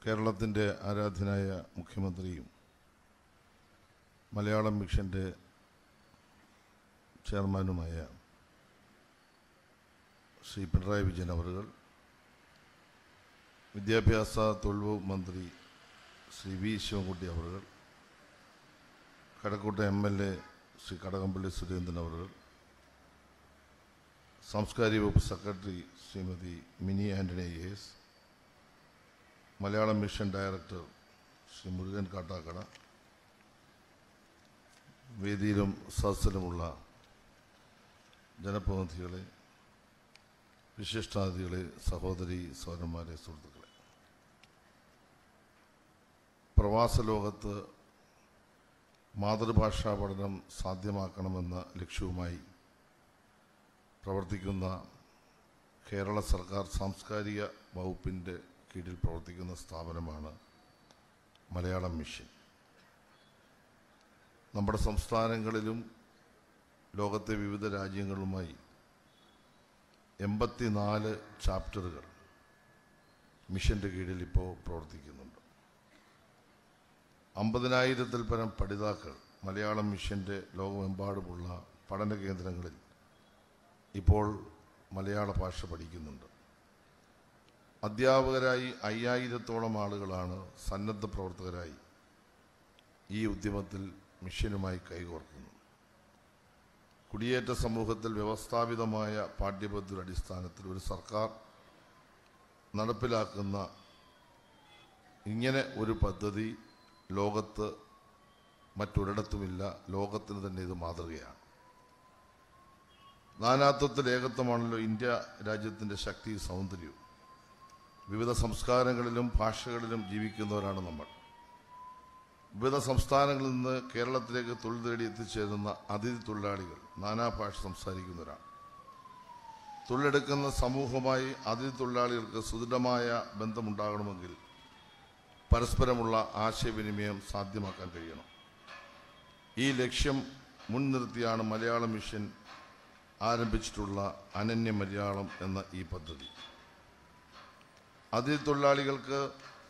കേരളത്തിൻ്റെ ആരാധ്യനായ മുഖ്യമന്ത്രിയും മലയാളം മിഷൻ്റെ ചെയർമാനുമായ ശ്രീ പിണറായി വിജയൻ അവറുകൾ വിദ്യാഭ്യാസ തൊഴിൽ മന്ത്രി ശ്രീ വി ശിവൻകുട്ടി അവറുകൾ കടക്കൂട്ട M L A Shri Kadakampally Surendran അവറുകൾ സാംസ്കാരിക വകുപ്പ് secretary Shrimati Mini Antony A S Malayalam mission director Shri Murukan Kattakkada വേദിയിലും സദസ്സിലുമുള്ള ജനപ്രതിനിധികളെ വിശിഷ്ടാതിഥികളെ സഹോദരി സഹോദരന്മാരെ സുഹൃത്തുക്കളെ പ്രവാസ ലോകത്ത് മാതൃഭാഷാ പഠനം സാധ്യമാക്കണമെന്ന ലക്ഷ്യവുമായി പ്രവർത്തിക്കുന്ന കേരള സർക്കാർ സാംസ്കാരിക വകുപ്പിൻ്റെ കീഴിൽ പ്രവർത്തിക്കുന്ന സ്ഥാപനമാണ് മലയാളം മിഷൻ നമ്മുടെ സംസ്ഥാനങ്ങളിലും ലോകത്തെ വിവിധ രാജ്യങ്ങളുമായി എൺപത്തിനാല് ചാപ്റ്ററുകൾ മിഷൻ്റെ കീഴിൽ ഇപ്പോൾ പ്രവർത്തിക്കുന്നുണ്ട് അമ്പതിനായിരത്തിൽ പരം പഠിതാക്കൾ മലയാളം മിഷൻ്റെ ലോകമെമ്പാടുമുള്ള പഠന കേന്ദ്രങ്ങളിൽ ഇപ്പോൾ മലയാള ഭാഷ പഠിക്കുന്നുണ്ട് അധ്യാപകരായി അയ്യായിരത്തോളം ആളുകളാണ് സന്നദ്ധ പ്രവർത്തകരായി ഈ ഉദ്യമത്തിൽ മിഷനുമായി കൈകോർക്കുന്നു കുടിയേറ്റ സമൂഹത്തിൽ വ്യവസ്ഥാപിതമായ പാഠ്യപദ്ധതി അടിസ്ഥാനത്തിൽ ഒരു സർക്കാർ നടപ്പിലാക്കുന്ന ഇങ്ങനെ ഒരു പദ്ധതി ലോകത്ത് മറ്റൊരിടത്തുമില്ല ലോകത്തിന് തന്നെ ഇത് മാതൃകയാണ് നാനാത്വത്തിൽ ഏകത്വമാണല്ലോ ഇന്ത്യ രാജ്യത്തിൻ്റെ ശക്തി സൗന്ദര്യവും വിവിധ സംസ്കാരങ്ങളിലും ഭാഷകളിലും ജീവിക്കുന്നവരാണ് നമ്മൾ വിവിധ സംസ്ഥാനങ്ങളിൽ നിന്ന് കേരളത്തിലേക്ക് തൊഴിൽ തേടി എത്തിച്ചേരുന്ന അതിഥി തൊഴിലാളികൾ നാനാഭാഷ സംസാരിക്കുന്നവരാണ് തൊഴിലെടുക്കുന്ന സമൂഹമായി അതിഥി തൊഴിലാളികൾക്ക് സുദൃഢമായ ബന്ധമുണ്ടാകണമെങ്കിൽ പരസ്പരമുള്ള ആശയവിനിമയം സാധ്യമാക്കാൻ കഴിയണം ഈ ലക്ഷ്യം മുൻനിർത്തിയാണ് മലയാളം മിഷൻ ആരംഭിച്ചിട്ടുള്ള അനന്യ മലയാളം എന്ന ഈ പദ്ധതി അതിഥി തൊഴിലാളികൾക്ക്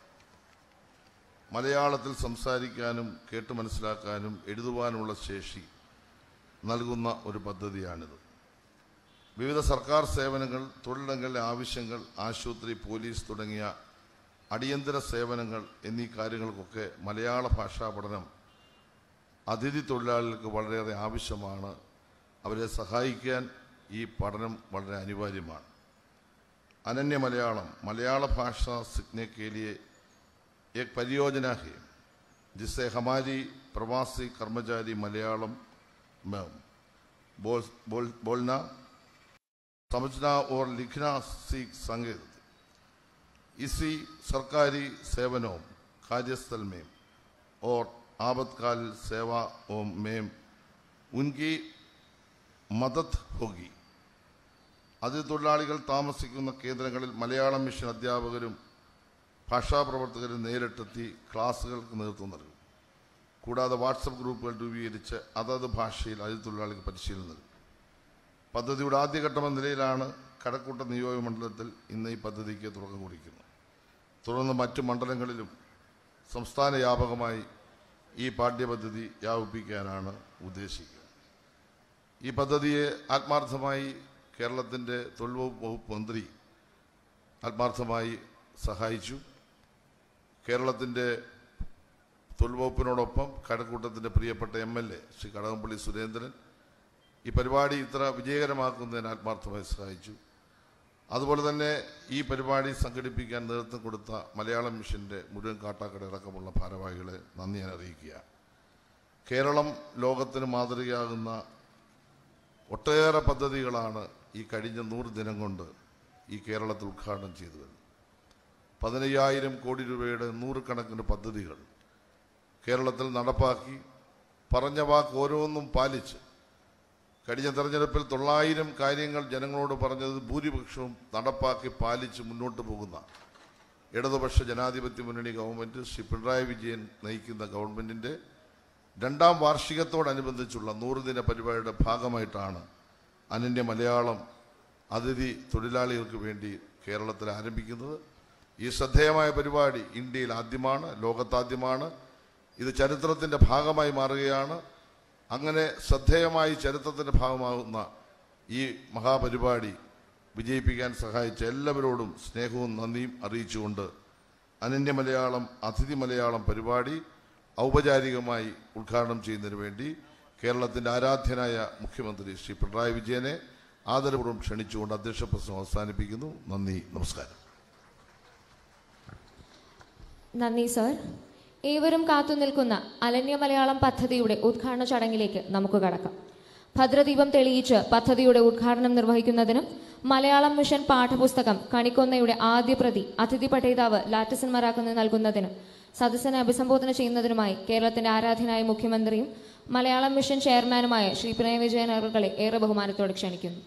മലയാളത്തിൽ സംസാരിക്കാനും കേട്ട് മനസ്സിലാക്കാനും എഴുതുവാനുമുള്ള ശേഷി നൽകുന്ന ഒരു പദ്ധതിയാണിത് വിവിധ സർക്കാർ സേവനങ്ങൾ തൊഴിലിടങ്ങളിലെ ആവശ്യങ്ങൾ ആശുപത്രി പോലീസ് തുടങ്ങിയ അടിയന്തര സേവനങ്ങൾ എന്നീ കാര്യങ്ങൾക്കൊക്കെ മലയാള ഭാഷാ പഠനം അതിഥി തൊഴിലാളികൾക്ക് വളരെയേറെ ആവശ്യമാണ് അവരെ സഹായിക്കാൻ ഈ പഠനം വളരെ അനിവാര്യമാണ് अनन्य मलयालम मलयाल भाषा सीखने के लिए एक परियोजना है जिससे हमारी प्रवासी कर्मचारी मलयालम में बोल, बोल, बोलना समझना और लिखना सीख सके इसी सरकारी सेवनों कार्यस्थल में और आपातकाल सेवाओं में उनकी मदद होगी അതിഥി തൊഴിലാളികൾ താമസിക്കുന്ന കേന്ദ്രങ്ങളിൽ മലയാളം മിഷൻ അധ്യാപകരും ഭാഷാപ്രവർത്തകരും നേരിട്ടെത്തി ക്ലാസുകൾക്ക് നേതൃത്വം നൽകും കൂടാതെ വാട്സപ്പ് ഗ്രൂപ്പുകൾ രൂപീകരിച്ച് അതത് ഭാഷയിൽ അതിഥി തൊഴിലാളികൾ പരിശീലനം നൽകും പദ്ധതിയുടെ ആദ്യഘട്ടം എന്ന നിലയിലാണ് കടക്കൂട്ട നിയോജക മണ്ഡലത്തിൽ ഇന്ന് ഈ പദ്ധതിക്ക് തുടക്കം കുറിക്കുന്നത് തുടർന്ന് മറ്റു മണ്ഡലങ്ങളിലും സംസ്ഥാന വ്യാപകമായി ഈ പാഠ്യപദ്ധതി വ്യാപിപ്പിക്കാനാണ് ഉദ്ദേശിക്കുന്നത് ഈ പദ്ധതിയെ ആത്മാർത്ഥമായി കേരളത്തിൻ്റെ തൊഴിൽ വകുപ്പ് മന്ത്രി ആത്മാർത്ഥമായി സഹായിച്ചു കേരളത്തിൻ്റെ തൊഴിൽ വകുപ്പിനോടൊപ്പം കഴക്കൂട്ടത്തിൻ്റെ പ്രിയപ്പെട്ട M L A Shri Kadakampally Surendran ഈ പരിപാടി ഇത്ര വിജയകരമാക്കുന്നതിന് ആത്മാർത്ഥമായി സഹായിച്ചു അതുപോലെ തന്നെ ഈ പരിപാടി സംഘടിപ്പിക്കാൻ നേതൃത്വം കൊടുത്ത മലയാളം മിഷൻ്റെ മുഴുവൻ കാട്ടാക്കട അടക്കമുള്ള ഭാരവാഹികളെ നന്ദി ഞാൻ അറിയിക്കുക കേരളം ലോകത്തിന് മാതൃകയാകുന്ന ഒട്ടേറെ പദ്ധതികളാണ് ഈ കഴിഞ്ഞ നൂറ് ദിനം കൊണ്ട് ഈ കേരളത്തിൽ ഉദ്ഘാടനം ചെയ്തു വരുന്നത് പതിനയ്യായിരം കോടി രൂപയുടെ നൂറുകണക്കിന് പദ്ധതികൾ കേരളത്തിൽ നടപ്പാക്കി പറഞ്ഞ വാക്ക് ഓരോന്നും പാലിച്ച് കഴിഞ്ഞ തെരഞ്ഞെടുപ്പിൽ തൊള്ളായിരം കാര്യങ്ങൾ ജനങ്ങളോട് പറഞ്ഞത് ഭൂരിപക്ഷവും നടപ്പാക്കി പാലിച്ച് മുന്നോട്ട് പോകുന്ന ഇടതുപക്ഷ ജനാധിപത്യ മുന്നണി ഗവൺമെൻറ് ശ്രീ പിണറായി വിജയൻ നയിക്കുന്ന ഗവൺമെൻറ്റിൻ്റെ രണ്ടാം വാർഷികത്തോടനുബന്ധിച്ചുള്ള നൂറുദിന പരിപാടിയുടെ ഭാഗമായിട്ടാണ് അനന്യ മലയാളം അതിഥി തൊഴിലാളികൾക്ക് വേണ്ടി കേരളത്തിൽ ആരംഭിക്കുന്നത് ഈ ശ്രദ്ധേയമായ പരിപാടി ഇന്ത്യയിൽ ആദ്യമാണ് ലോകത്താദ്യമാണ് ഇത് ചരിത്രത്തിൻ്റെ ഭാഗമായി മാറുകയാണ് അങ്ങനെ ശ്രദ്ധേയമായി ചരിത്രത്തിൻ്റെ ഭാഗമാകുന്ന ഈ മഹാപരിപാടി വിജയിപ്പിക്കാൻ സഹായിച്ച എല്ലാവരോടും സ്നേഹവും നന്ദിയും അറിയിച്ചുകൊണ്ട് അനന്യ മലയാളം അതിഥി മലയാളം പരിപാടി ഔപചാരികമായി ഉദ്ഘാടനം ചെയ്യുന്നതിന് വേണ്ടി കേരളത്തിൻ്റെ ആരാധ്യനായ മുഖ്യമന്ത്രി ശ്രീ പിണറായി വിജയനെ ആദരപൂർവ്വം ക്ഷണിച്ചുകൊണ്ട് അധ്യക്ഷ പ്രസംഗം അവസാനിപ്പിക്കുന്നു നന്ദി നമസ്കാരം നന്ദി സർ ഏവരും കാത്തുനിൽക്കുന്ന അലന്യ മലയാളം പദ്ധതിയുടെ ഉദ്ഘാടന ചടങ്ങിലേക്ക് നമുക്ക് കടക്കാം ഭദ്രദീപം തെളിയിച്ച് പദ്ധതിയുടെ ഉദ്ഘാടനം നിർവഹിക്കുന്നതിനും മലയാളം മിഷൻ പാഠപുസ്തകം കണിക്കൊന്നയുടെ ആദ്യ പ്രതി അതിഥി പഠിതാവ് ലാറ്റിസൻ മറാക്കുന്ന് നൽകുന്നതിനും സദസ്സിനെ അഭിസംബോധന ചെയ്യുന്നതിനുമായി കേരളത്തിന്റെ ആരാധ്യനായ മുഖ്യമന്ത്രിയും മലയാളം മിഷൻ ചെയർമാനുമായ ശ്രീ പിണറായി വിജയൻ അവറുകളെ ഏറെ ബഹുമാനത്തോടെ ക്ഷണിക്കുന്നു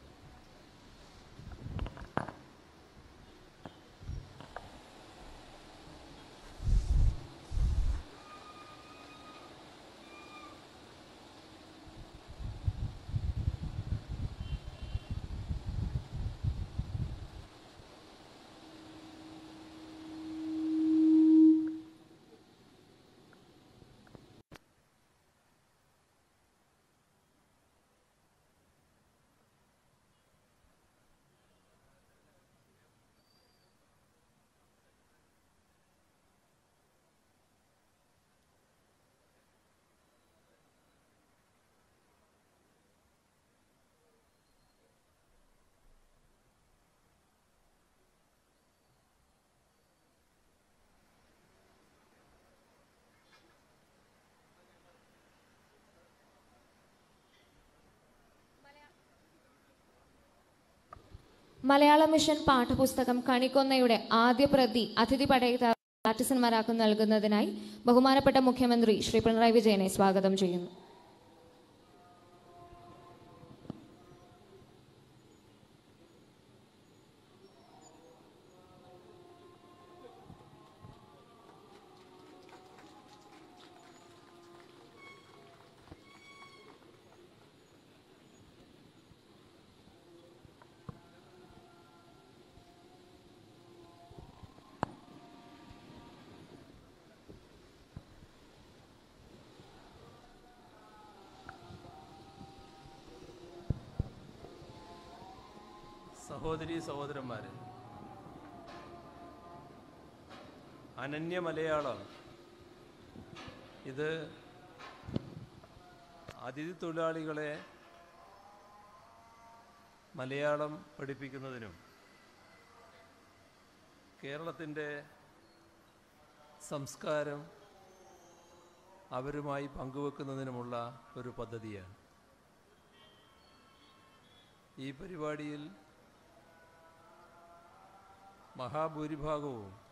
മലയാള മിഷൻ പാഠപുസ്തകം കണിക്കൊന്നയുടെ ആദ്യ പ്രതി അതിഥി പഠിതാവ് ലാറ്റിസൻ മറാക്കും നൽകുന്നതിനായി ബഹുമാനപ്പെട്ട മുഖ്യമന്ത്രി ശ്രീ പിണറായി വിജയനെ സ്വാഗതം ചെയ്യുന്നു സഹോദരി സഹോദരന്മാരെ അനന്യ മലയാളം ഇത് അതിഥി തൊഴിലാളികളെ മലയാളം പഠിപ്പിക്കുന്നതിനും കേരളത്തിൻ്റെ സംസ്കാരം അവരുമായി പങ്കുവെക്കുന്നതിനുമുള്ള ഒരു പദ്ധതിയാണ് ഈ പരിപാടിയിൽ മഹാഭൂരിഭാഗവും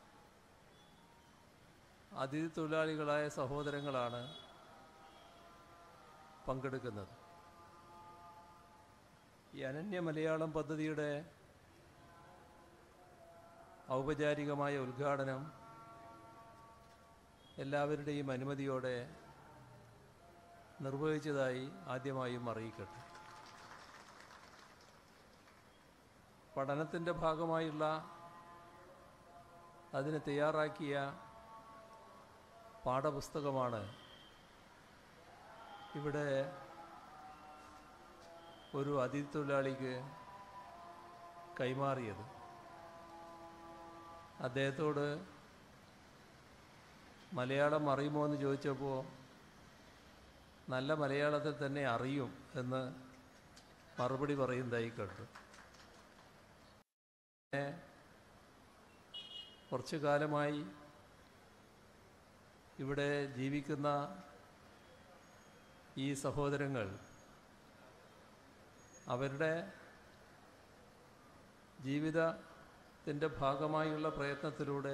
അതിഥി തൊഴിലാളികളായ സഹോദരങ്ങളാണ് പങ്കെടുക്കുന്നത് ഈ അനന്യ മലയാളം പദ്ധതിയുടെ ഔപചാരികമായ ഉദ്ഘാടനം എല്ലാവരുടെയും അനുമതിയോടെ നിർവഹിച്ചതായി ആദ്യമായും അറിയിക്കട്ടെ പഠനത്തിൻ്റെ ഭാഗമായുള്ള അതിന് തയ്യാറാക്കിയ പാഠപുസ്തകമാണ് ഇവിടെ ഒരു അതിഥി തൊഴിലാളിക്ക് കൈമാറിയത് അദ്ദേഹത്തോട് മലയാളം അറിയുമോ എന്ന് ചോദിച്ചപ്പോൾ നല്ല മലയാളത്തിൽ തന്നെ അറിയും എന്ന് മറുപടി പറയുന്നതായി കണ്ടു പിന്നെ കുറച്ചു കാലമായി ഇവിടെ ജീവിക്കുന്ന ഈ സഹോദരങ്ങൾ അവരുടെ ജീവിതത്തിൻ്റെ ഭാഗമായുള്ള പ്രയത്നത്തിലൂടെ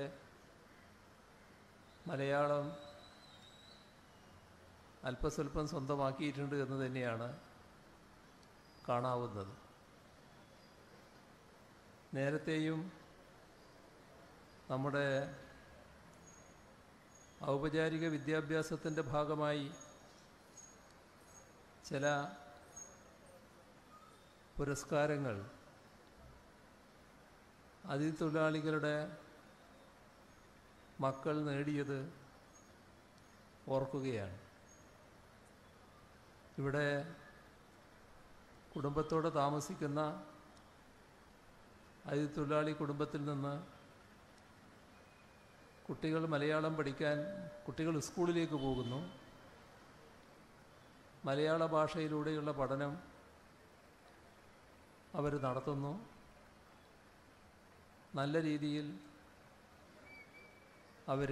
മലയാളം അല്പസ്വല്പം സ്വന്തമാക്കിയിട്ടുണ്ട് എന്ന് തന്നെയാണ് കാണാവുന്നത് നേരത്തെയും നമ്മുടെ ഔപചാരിക വിദ്യാഭ്യാസത്തിൻ്റെ ഭാഗമായി ചില പുരസ്കാരങ്ങൾ അതിഥി തൊഴിലാളികളുടെ മക്കൾ നേടിയത് ഓർക്കുകയാണ് ഇവിടെ കുടുംബത്തോടെ താമസിക്കുന്ന അതിഥിത്തൊഴിലാളി കുടുംബത്തിൽ നിന്ന് കുട്ടികൾ മലയാളം പഠിക്കാൻ കുട്ടികൾ സ്കൂളിലേക്ക് പോകുന്നു മലയാള ഭാഷയിലൂടെയുള്ള പഠനം അവർ നടത്തുന്നു നല്ല രീതിയിൽ അവർ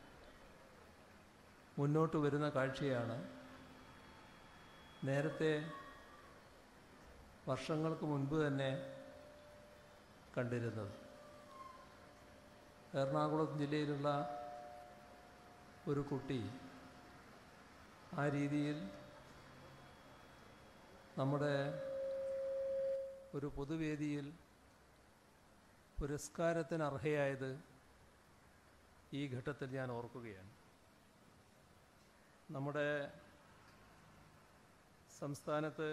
മുന്നോട്ട് വരുന്ന കാഴ്ചയാണ് നേരത്തെ വർഷങ്ങൾക്ക് മുൻപ് തന്നെ കണ്ടിരുന്നത് എറണാകുളം ജില്ലയിലുള്ള ഒരു കുട്ടി ആ രീതിയിൽ നമ്മുടെ ഒരു പൊതുവേദിയിൽ പുരസ്കാരത്തിന് അർഹയായത് ഈ ഘട്ടത്തിൽ ഞാൻ ഓർക്കുകയാണ് നമ്മുടെ സംസ്ഥാനത്ത്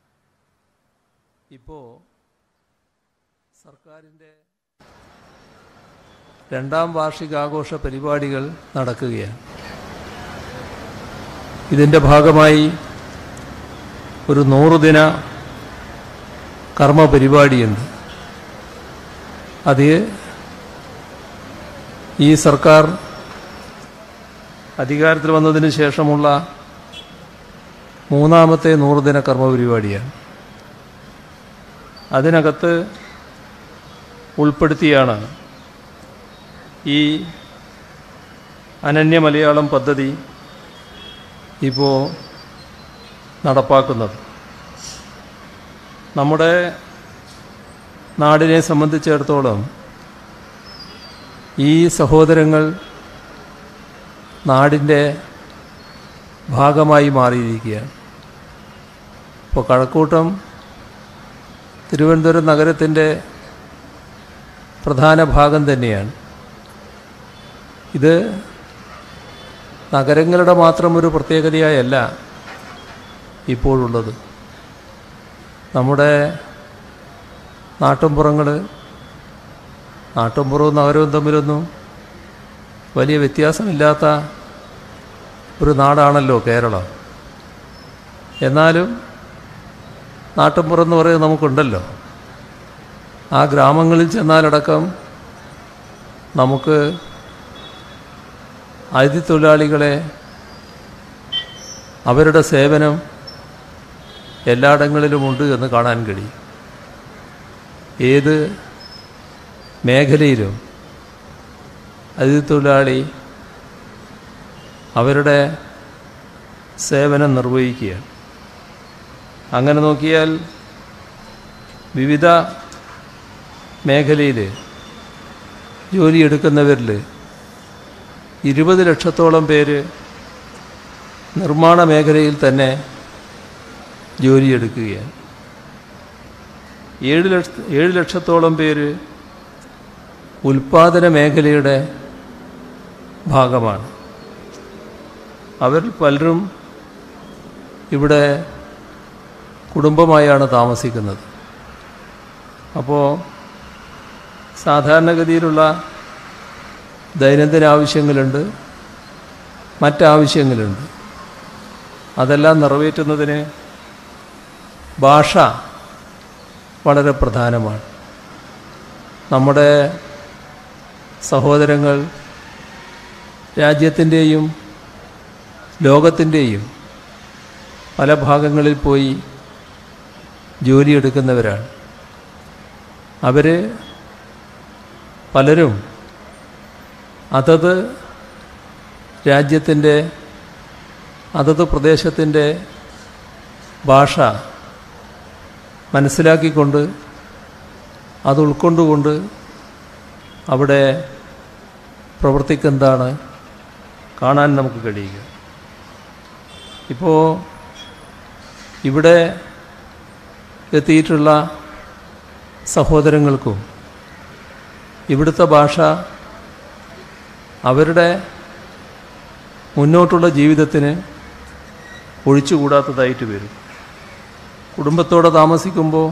ഇപ്പോൾ സർക്കാരിൻ്റെ രണ്ടാം വാർഷികാഘോഷ പരിപാടികൾ നടക്കുകയാണ് ഇതിൻ്റെ ഭാഗമായി ഒരു നൂറുദിന കർമ്മ പരിപാടിയുണ്ട് അത് ഈ സർക്കാർ അധികാരത്തിൽ വന്നതിന് ശേഷമുള്ള മൂന്നാമത്തെ നൂറുദിന കർമ്മ പരിപാടിയാണ് അതിനകത്ത് ഉൾപ്പെടുത്തിയാണ് ഈ അനന്യ മലയാളം പദ്ധതി ഇപ്പോൾ നടപ്പാക്കുന്നത് നമ്മുടെ നാടിനെ സംബന്ധിച്ചിടത്തോളം ഈ സഹോദരങ്ങൾ നാടിൻ്റെ ഭാഗമായി മാറിയിരിക്കുകയാണ് ഇപ്പോൾ കഴക്കൂട്ടം തിരുവനന്തപുരം നഗരത്തിൻ്റെ പ്രധാന ഭാഗം തന്നെയാണ് ഇത് നഗരങ്ങളുടെ മാത്രം ഒരു പ്രത്യേകതയായല്ല ഇപ്പോഴുള്ളത് നമ്മുടെ നാട്ടുംപുറങ്ങൾ നാട്ടുംപുറവും നഗരവും തമ്മിലൊന്നും വലിയ വ്യത്യാസമില്ലാത്ത ഒരു നാടാണല്ലോ കേരളം എന്നാലും നാട്ടുംപുറം എന്ന് പറയുന്നത് നമുക്കുണ്ടല്ലോ ആ ഗ്രാമങ്ങളിൽ ചെന്നാലടക്കം നമുക്ക് അതിഥിത്തൊഴിലാളികളെ അവരുടെ സേവനം എല്ലായിടങ്ങളിലുമുണ്ട് എന്ന് കാണാൻ കഴിയും ഏത് മേഖലയിലും അതിഥിത്തൊഴിലാളി അവരുടെ സേവനം നിർവഹിക്കുകയാണ് അങ്ങനെ നോക്കിയാൽ വിവിധ മേഖലയിൽ ജോലിയെടുക്കുന്നവരിൽ ഇരുപത് ലക്ഷത്തോളം പേര് നിർമ്മാണ മേഖലയിൽ തന്നെ ജോലിയെടുക്കുകയാണ് ഏഴ് ലക്ഷ ഏഴ് ലക്ഷത്തോളം പേര് ഉൽപാദന മേഖലയുടെ ഭാഗമാണ് അവർ പലരും ഇവിടെ കുടുംബമായാണ് താമസിക്കുന്നത് അപ്പോൾ സാധാരണഗതിയിലുള്ള ദൈനംദിന ആവശ്യങ്ങളുണ്ട് മറ്റാവശ്യങ്ങളുണ്ട് അതെല്ലാം നിറവേറ്റുന്നതിന് ഭാഷ വളരെ പ്രധാനമാണ് നമ്മുടെ സഹോദരങ്ങൾ രാജ്യത്തിൻ്റെയും ലോകത്തിൻ്റെയും പല ഭാഗങ്ങളിൽ പോയി ജോലിയെടുക്കുന്നവരാണ് അവർ പലരും അതത് രാജ്യത്തിൻ്റെ അതത് പ്രദേശത്തിൻ്റെ ഭാഷ മനസ്സിലാക്കിക്കൊണ്ട് അത് ഉൾക്കൊണ്ടുകൊണ്ട് അവിടെ പ്രവർത്തിക്കുന്നതാണ് കാണാൻ നമുക്ക് കഴിയുക ഇപ്പോൾ ഇവിടെ എത്തിയിട്ടുള്ള സഹോദരങ്ങൾക്കും ഇവിടുത്തെ ഭാഷ അവരുടെ മുന്നോട്ടുള്ള ജീവിതത്തിന് ഒഴിച്ചുകൂടാത്തതായിട്ട് വരും കുടുംബത്തോടെ താമസിക്കുമ്പോൾ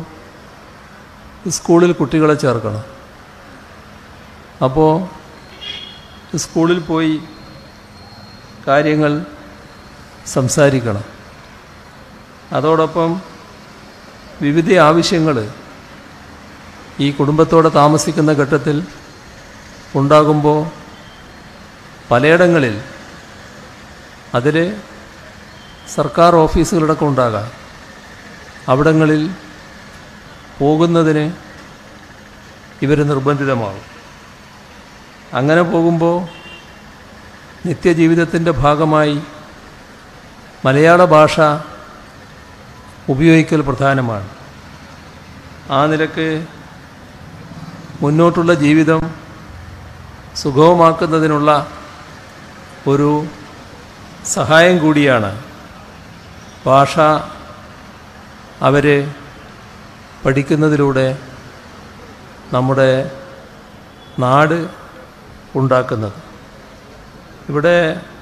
സ്കൂളിൽ കുട്ടികളെ ചേർക്കണം അപ്പോൾ സ്കൂളിൽ പോയി കാര്യങ്ങൾ സംസാരിക്കണം അതോടൊപ്പം വിവിധ ആവശ്യങ്ങൾ ഈ കുടുംബത്തോടെ താമസിക്കുന്ന ഘട്ടത്തിൽ ഉണ്ടാകുമ്പോൾ പലയിടങ്ങളിൽ അതിൽ സർക്കാർ ഓഫീസുകളടക്കം ഉണ്ടാകാം അവിടങ്ങളിൽ പോകുന്നതിന് ഇവർ നിർബന്ധിതമാകും അങ്ങനെ പോകുമ്പോൾ നിത്യജീവിതത്തിൻ്റെ ഭാഗമായി മലയാള ഭാഷ ഉപയോഗിക്കൽ പ്രധാനമാണ് ആ നിലക്ക് മുന്നോട്ടുള്ള ജീവിതം സുഗമമാക്കുന്നതിനുള്ള ഒരു സഹായം കൂടിയാണ് ഭാഷ അവർ പഠിക്കുന്നതിലൂടെ നമ്മുടെ നാട് ഉണ്ടാക്കുന്നത് ഇവിടെ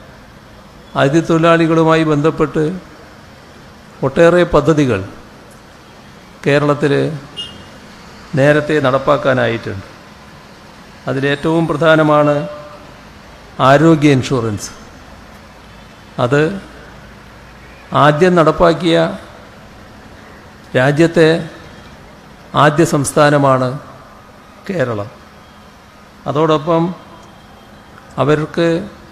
അതിഥിത്തൊഴിലാളികളുമായി ബന്ധപ്പെട്ട് ഒട്ടേറെ പദ്ധതികൾ കേരളത്തിൽ നേരത്തെ നടപ്പാക്കാനായിട്ടുണ്ട് അതിലേറ്റവും പ്രധാനമാണ് ആരോഗ്യ ഇൻഷുറൻസ് അത് ആദ്യം നടപ്പാക്കിയ രാജ്യത്തെ ആദ്യ സംസ്ഥാനമാണ് കേരളം അതോടൊപ്പം അവർക്ക്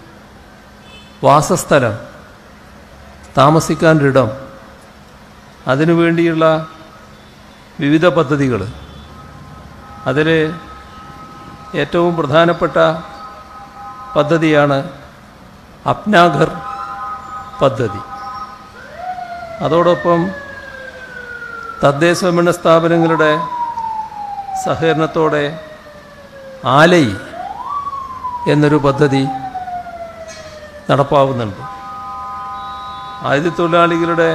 വാസസ്ഥലം താമസിക്കാനൊരിടം അതിനുവേണ്ടിയുള്ള വിവിധ പദ്ധതികൾ അതിൽ ഏറ്റവും പ്രധാനപ്പെട്ട പദ്ധതിയാണ് അപ്നാഘർ പദ്ധതി അതോടൊപ്പം തദ്ദേശഭരണ സ്ഥാപനങ്ങളുടെ സഹകരണത്തോടെ ആലൈ എന്നൊരു പദ്ധതി നടപ്പാവുന്നുണ്ട് ആയുധത്തൊഴിലാളികളുടെ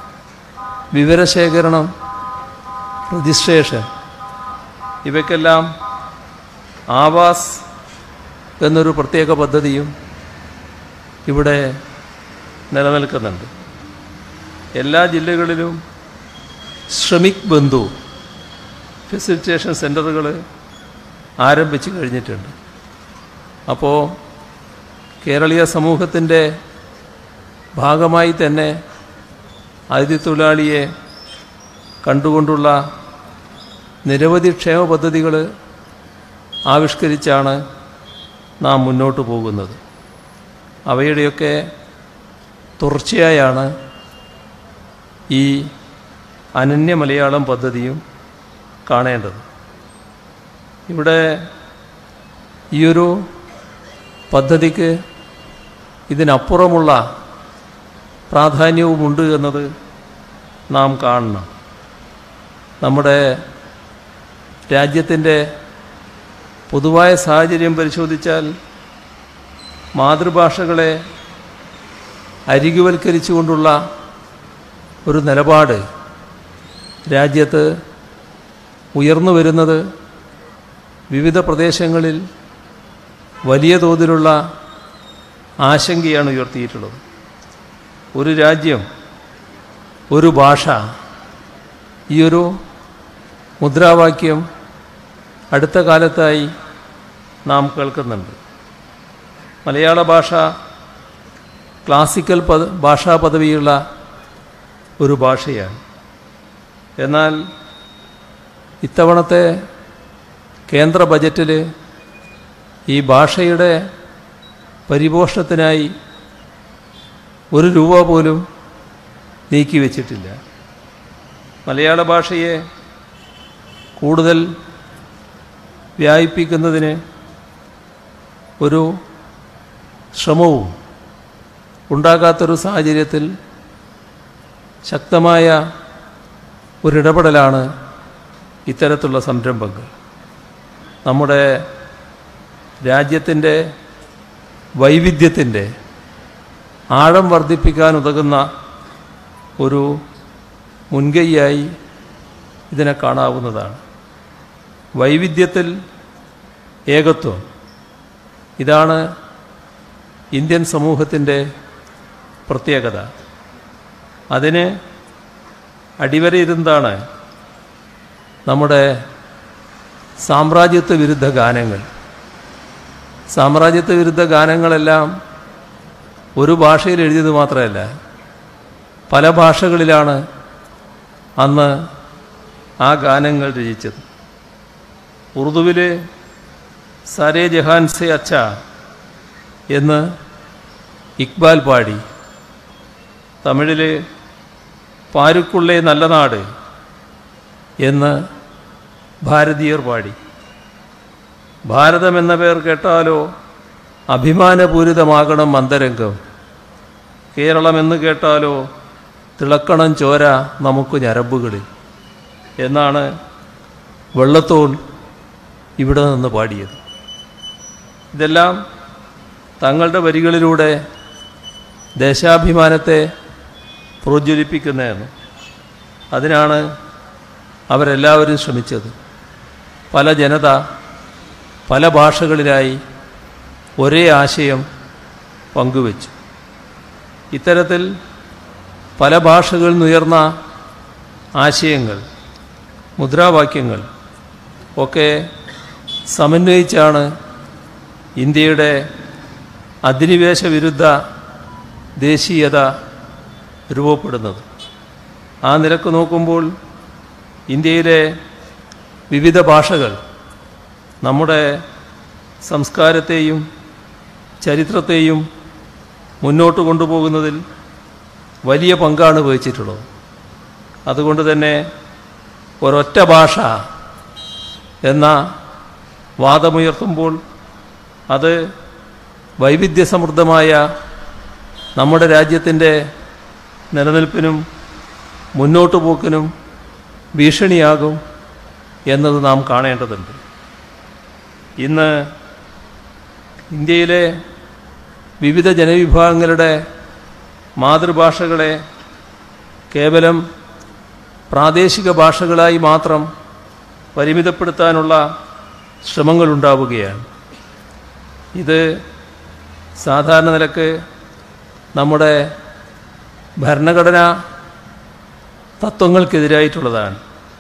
വിവരശേഖരണം രജിസ്ട്രേഷൻ ഇവയ്ക്കെല്ലാം ആവാസ് എന്നൊരു പ്രത്യേക പദ്ധതിയും ഇവിടെ നിലനിൽക്കുന്നുണ്ട് എല്ലാ ജില്ലകളിലും ശ്രമിക് ബന്ധു ഫെസിലിറ്റേഷൻ സെൻ്ററുകൾ ആരംഭിച്ചു കഴിഞ്ഞിട്ടുണ്ട് അപ്പോൾ കേരളീയ സമൂഹത്തിൻ്റെ ഭാഗമായി തന്നെ അതിഥിത്തൊഴിലാളിയെ കണ്ടുകൊണ്ടുള്ള നിരവധി ക്ഷേമ പദ്ധതികൾ ആവിഷ്കരിച്ചാണ് നാം മുന്നോട്ട് പോകുന്നത് അവയുടെയൊക്കെ തുടർച്ചയായാണ് ഈ അനന്യ മലയാളം പദ്ധതിയും കാണേണ്ടത് ഇവിടെ ഈയൊരു പദ്ധതിക്ക് ഇതിനപ്പുറമുള്ള പ്രാധാന്യവുമുണ്ട് എന്നത് നാം കാണണം നമ്മുടെ രാജ്യത്തിൻ്റെ പൊതുവായ സാഹചര്യം പരിശോധിച്ചാൽ മാതൃഭാഷകളെ അരികുവൽക്കരിച്ചുകൊണ്ടുള്ള ഒരു നിലപാട് രാജ്യത്ത് ഉയർന്നു വരുന്നത് വിവിധ പ്രദേശങ്ങളിൽ വലിയ തോതിലുള്ള ആശങ്കയാണ് ഉയർത്തിയിട്ടുള്ളത് ഒരു രാജ്യം ഒരു ഭാഷ ഈയൊരു മുദ്രാവാക്യം അടുത്ത കാലത്തായി നാം കേൾക്കുന്നുണ്ട് മലയാള ഭാഷ ക്ലാസിക്കൽ പദ ഭാഷാ പദവിയുള്ള ഒരു ഭാഷയാണ് എന്നാൽ ഇത്തവണത്തെ കേന്ദ്ര ബജറ്റിൽ ഈ ഭാഷയുടെ പരിപോഷണത്തിനായി ഒരു രൂപ പോലും നീക്കി വച്ചിട്ടില്ല മലയാള ഭാഷയെ കൂടുതൽ വ്യാപിപ്പിക്കുന്നതിന് ഒരു ശ്രമവും ഉണ്ടാകാത്തൊരു സാഹചര്യത്തിൽ ശക്തമായ ഒരിടപെടലാണ് ഇത്തരത്തിലുള്ള സംരംഭങ്ങൾ നമ്മുടെ രാജ്യത്തിൻ്റെ വൈവിധ്യത്തിൻ്റെ ആഴം വർദ്ധിപ്പിക്കാൻ ഉതകുന്ന ഒരു മുൻകൈയായി ഇതിനെ കാണാവുന്നതാണ് വൈവിധ്യത്തിൽ ഏകത്വം ഇതാണ് ഇന്ത്യൻ സമൂഹത്തിൻ്റെ പ്രത്യേകത അതിന് അടിവരയിരുന്നതാണ് നമ്മുടെ സാമ്രാജ്യത്വ വിരുദ്ധ ഗാനങ്ങൾ സാമ്രാജ്യത്വ വിരുദ്ധ ഗാനങ്ങളെല്ലാം ഒരു ഭാഷയിൽ എഴുതിയത് മാത്രമല്ല പല ഭാഷകളിലാണ് അന്ന് ആ ഗാനങ്ങൾ രചിച്ചത് ഉറുദുവിൽ സാരേ ജഹാൻ സെ അച്ഛ എന്ന് ഇക്ബാൽ പാടി തമിഴിൽ പാരുക്കുള്ളേ നല്ല നാട് എന്ന് ഭാരതീയർ പാടി ഭാരതം എന്ന പേർ കേട്ടാലോ അഭിമാനപൂരിതമാകണം അന്തരംഗം കേരളം എന്ന് കേട്ടാലോ തിളക്കണം ചോര നമുക്ക് ഞരമ്പുകളിൽ എന്നാണ് വെള്ളത്തോൾ ഇവിടെ നിന്ന് പാടിയത് ഇതെല്ലാം തങ്ങളുടെ വരികളിലൂടെ ദേശാഭിമാനത്തെ പ്രോജ്വലിപ്പിക്കുന്നതെന്ന് അതിനാണ് അവരെല്ലാവരും ശ്രമിച്ചത് പല ജനത പല ഭാഷകളിലായി ഒരേ ആശയം പങ്കുവച്ചു ഇത്തരത്തിൽ പല ഭാഷകളിൽ നിന്നുയർന്ന ആശയങ്ങൾ മുദ്രാവാക്യങ്ങൾ ഒക്കെ സമന്വയിച്ചാണ് ഇന്ത്യയുടെ അധിനിവേശ വിരുദ്ധ ദേശീയത രൂപപ്പെടുന്നത് ആ നിലക്ക് നോക്കുമ്പോൾ ഇന്ത്യയിലെ വിവിധ ഭാഷകൾ നമ്മുടെ സംസ്കാരത്തെയും ചരിത്രത്തെയും മുന്നോട്ട് കൊണ്ടുപോകുന്നതിൽ വലിയ പങ്കാണ് വഹിച്ചിട്ടുള്ളത് അതുകൊണ്ട് തന്നെ ഒരൊറ്റ ഭാഷ എന്ന വാദമുയർത്തുമ്പോൾ അത് വൈവിധ്യസമൃദ്ധമായ നമ്മുടെ രാജ്യത്തിൻ്റെ നിലനിൽപ്പിനും മുന്നോട്ട് പോക്കിനും ഭീഷണിയാകും എന്നത് നാം കാണേണ്ടതുണ്ട് ഇന്ന് ഇന്ത്യയിലെ വിവിധ ജനവിഭാഗങ്ങളുടെ മാതൃഭാഷകളെ കേവലം പ്രാദേശിക ഭാഷകളായി മാത്രം പരിമിതപ്പെടുത്താനുള്ള ശ്രമങ്ങളുണ്ടാവുകയാണ് ഇത് സാധാരണ നിലക്ക് നമ്മുടെ ഭരണഘടനാ തത്വങ്ങൾക്കെതിരായിട്ടുള്ളതാണ്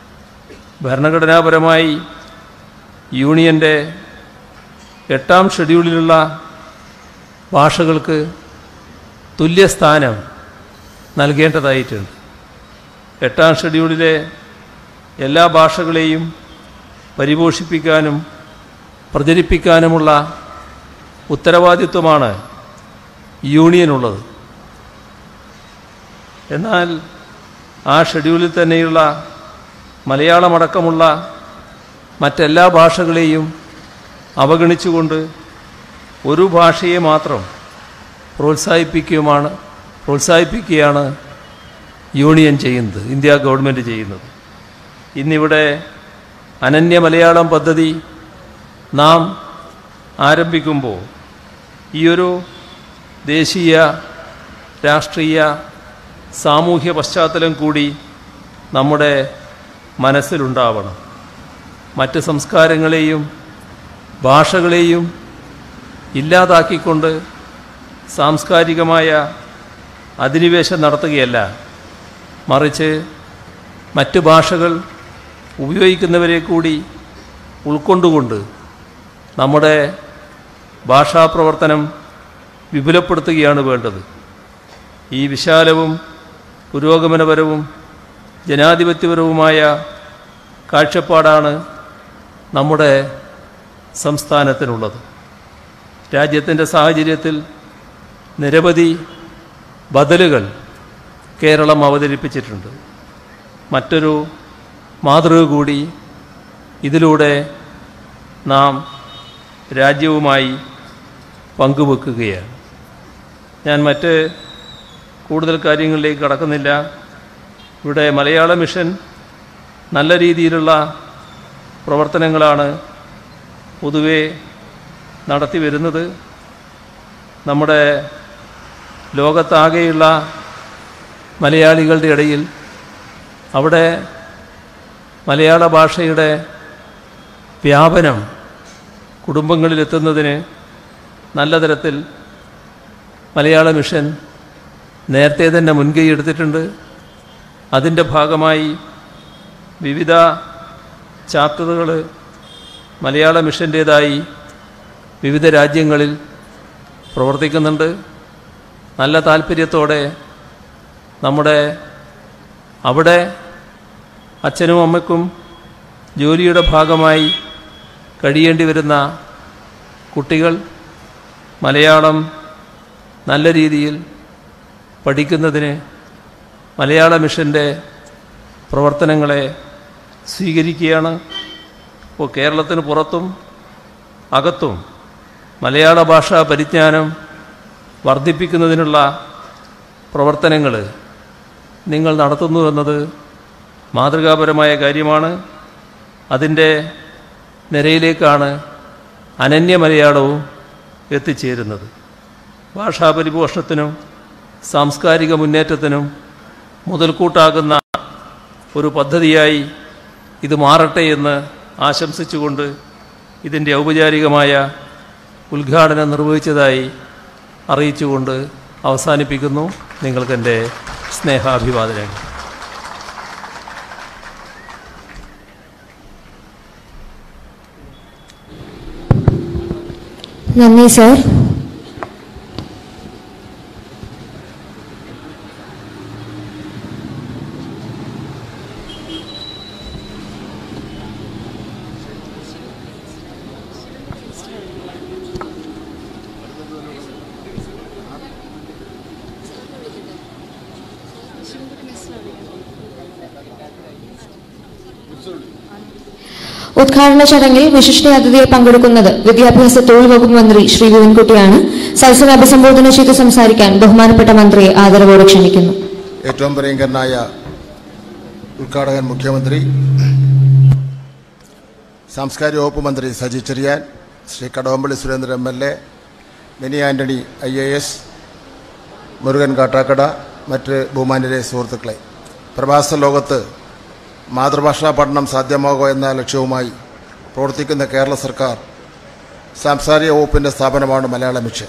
ഭരണഘടനാപരമായി യൂണിയൻ്റെ എട്ടാം ഷെഡ്യൂളിലുള്ള ഭാഷകൾക്ക് തുല്യസ്ഥാനം നൽകേണ്ടതായിട്ടുണ്ട് എട്ടാം ഷെഡ്യൂളിലെ എല്ലാ ഭാഷകളെയും പരിപോഷിപ്പിക്കാനും പ്രചരിപ്പിക്കാനുമുള്ള ഉത്തരവാദിത്വമാണ് യൂണിയനുള്ളത് എന്നാൽ ആ ഷെഡ്യൂളിൽ തന്നെയുള്ള മലയാളമടക്കമുള്ള മറ്റെല്ലാ ഭാഷകളെയും അവഗണിച്ചുകൊണ്ട് ഒരു ഭാഷയെ മാത്രം പ്രോത്സാഹിപ്പിക്കുകയുമാണ് പ്രോത്സാഹിപ്പിക്കുകയാണ് യൂണിയൻ ചെയ്യുന്നത് ഇന്ത്യ ഗവൺമെൻറ് ചെയ്യുന്നത് ഇന്നിവിടെ അനന്യ മലയാളം പദ്ധതി നാം ആരംഭിക്കുമ്പോൾ ഈയൊരു ദേശീയ രാഷ്ട്രീയ സാമൂഹ്യ പശ്ചാത്തലം കൂടി നമ്മുടെ മനസ്സിലുണ്ടാവണം മറ്റ് സംസ്കാരങ്ങളെയും ഭാഷകളെയും ഇല്ലാതാക്കിക്കൊണ്ട് സാംസ്കാരികമായ അധിനിവേശം നടത്തുകയല്ല മറിച്ച് മറ്റ് ഭാഷകൾ ഉപയോഗിക്കുന്നവരെ കൂടി ഉൾക്കൊണ്ടുകൊണ്ട് നമ്മുടെ ഭാഷാപ്രവർത്തനം വിപുലപ്പെടുത്തുകയാണ് വേണ്ടത് ഈ വിശാലവും പുരോഗമനപരവും ജനാധിപത്യപരവുമായ കാഴ്ചപ്പാടാണ് നമ്മുടെ സംസ്ഥാനത്തിനുള്ളത് രാജ്യത്തിൻ്റെ സാഹചര്യത്തിൽ നിരവധി ബദലുകൾ കേരളം അവതരിപ്പിച്ചിട്ടുണ്ട് മറ്റൊരു മാതൃക കൂടി ഇതിലൂടെ നാം രാജ്യവുമായി പങ്കുവെക്കുകയാണ് ഞാൻ മറ്റ് കൂടുതൽ കാര്യങ്ങളിലേക്ക് കടക്കുന്നില്ല ഇവിടെ മലയാള മിഷൻ നല്ല രീതിയിലുള്ള പ്രവർത്തനങ്ങളാണ് പൊതുവെ നടത്തി വരുന്നത് നമ്മുടെ ലോകത്താകെയുള്ള മലയാളികളുടെ ഇടയിൽ അവിടെ മലയാള ഭാഷയുടെ വ്യാപനം കുടുംബങ്ങളിലെത്തുന്നതിന് നല്ല തരത്തിൽ മലയാള മിഷൻ നേരത്തെ തന്നെ മുൻകൈ എടുത്തിട്ടുണ്ട് അതിൻ്റെ ഭാഗമായി വിവിധ ചാപ്റ്ററുകൾ മലയാള മിഷൻ്റേതായി വിവിധ രാജ്യങ്ങളിൽ പ്രവർത്തിക്കുന്നുണ്ട് നല്ല താല്പര്യത്തോടെ നമ്മുടെ അവിടെ അച്ഛനും അമ്മയ്ക്കും ജോലിയുടെ ഭാഗമായി കഴിയേണ്ടി വരുന്ന കുട്ടികൾ മലയാളം നല്ല രീതിയിൽ പഠിക്കുന്നതിന് മലയാള മിഷൻ്റെ പ്രവർത്തനങ്ങളെ സ്വീകരിക്കുകയാണ് ഇപ്പോൾ കേരളത്തിന് പുറത്തും അകത്തും മലയാള ഭാഷാ പരിജ്ഞാനം വർദ്ധിപ്പിക്കുന്നതിനുള്ള പ്രവർത്തനങ്ങൾ നിങ്ങൾ നടത്തുന്നുവെന്നത് മാതൃകാപരമായ കാര്യമാണ് അതിൻ്റെ നിരയിലേക്കാണ് അനന്യ മലയാളവും എത്തിച്ചേരുന്നത് ഭാഷാപരിപോഷണത്തിനും സാംസ്കാരിക മുന്നേറ്റത്തിനും മുതൽക്കൂട്ടാകുന്ന ഒരു പദ്ധതിയായി ഇത് മാറട്ടെ എന്ന് ആശംസിച്ചുകൊണ്ട് ഇതിൻ്റെ ഔപചാരികമായ ഉദ്ഘാടനം നിർവഹിച്ചതായി അറിയിച്ചുകൊണ്ട് അവസാനിപ്പിക്കുന്നു നിങ്ങൾക്കെൻ്റെ സ്നേഹാഭിവാദനങ്ങൾ നന്ദി സർ ഉദ്ഘാടന ചടങ്ങിൽ വിശിഷ്ട അതിഥിയെ പങ്കെടുക്കുന്നത് വിദ്യാഭ്യാസ തൊഴിൽ വകുപ്പ് മന്ത്രി ശ്രീ വിവൻകുട്ടിയാണ് സദസ്സിനെ അഭിസംബോധന ചെയ്ത് സംസാരിക്കാൻ ബഹുമാനപ്പെട്ട മന്ത്രിയെ ആദരവോടെ ക്ഷണിക്കുന്നു ഏറ്റവും പ്രിയങ്കരനായ ഉദ്ഘാടകൻ മുഖ്യമന്ത്രി സാംസ്കാരിക വകുപ്പ് മന്ത്രി Saji Cherian Shri Kadakampally Surendran M L A Mini Antony I A S Murukan Kattakkada മറ്റ് ബഹുമാന്യരെ സുഹൃത്തുക്കളെ പ്രവാസ ലോകത്ത് മാതൃഭാഷാ പഠനം സാധ്യമാകുക എന്ന ലക്ഷ്യവുമായി പ്രവർത്തിക്കുന്ന കേരള സർക്കാർ സാംസ്കാരിക വകുപ്പിൻ്റെ സ്ഥാപനമാണ് മലയാള മിഷൻ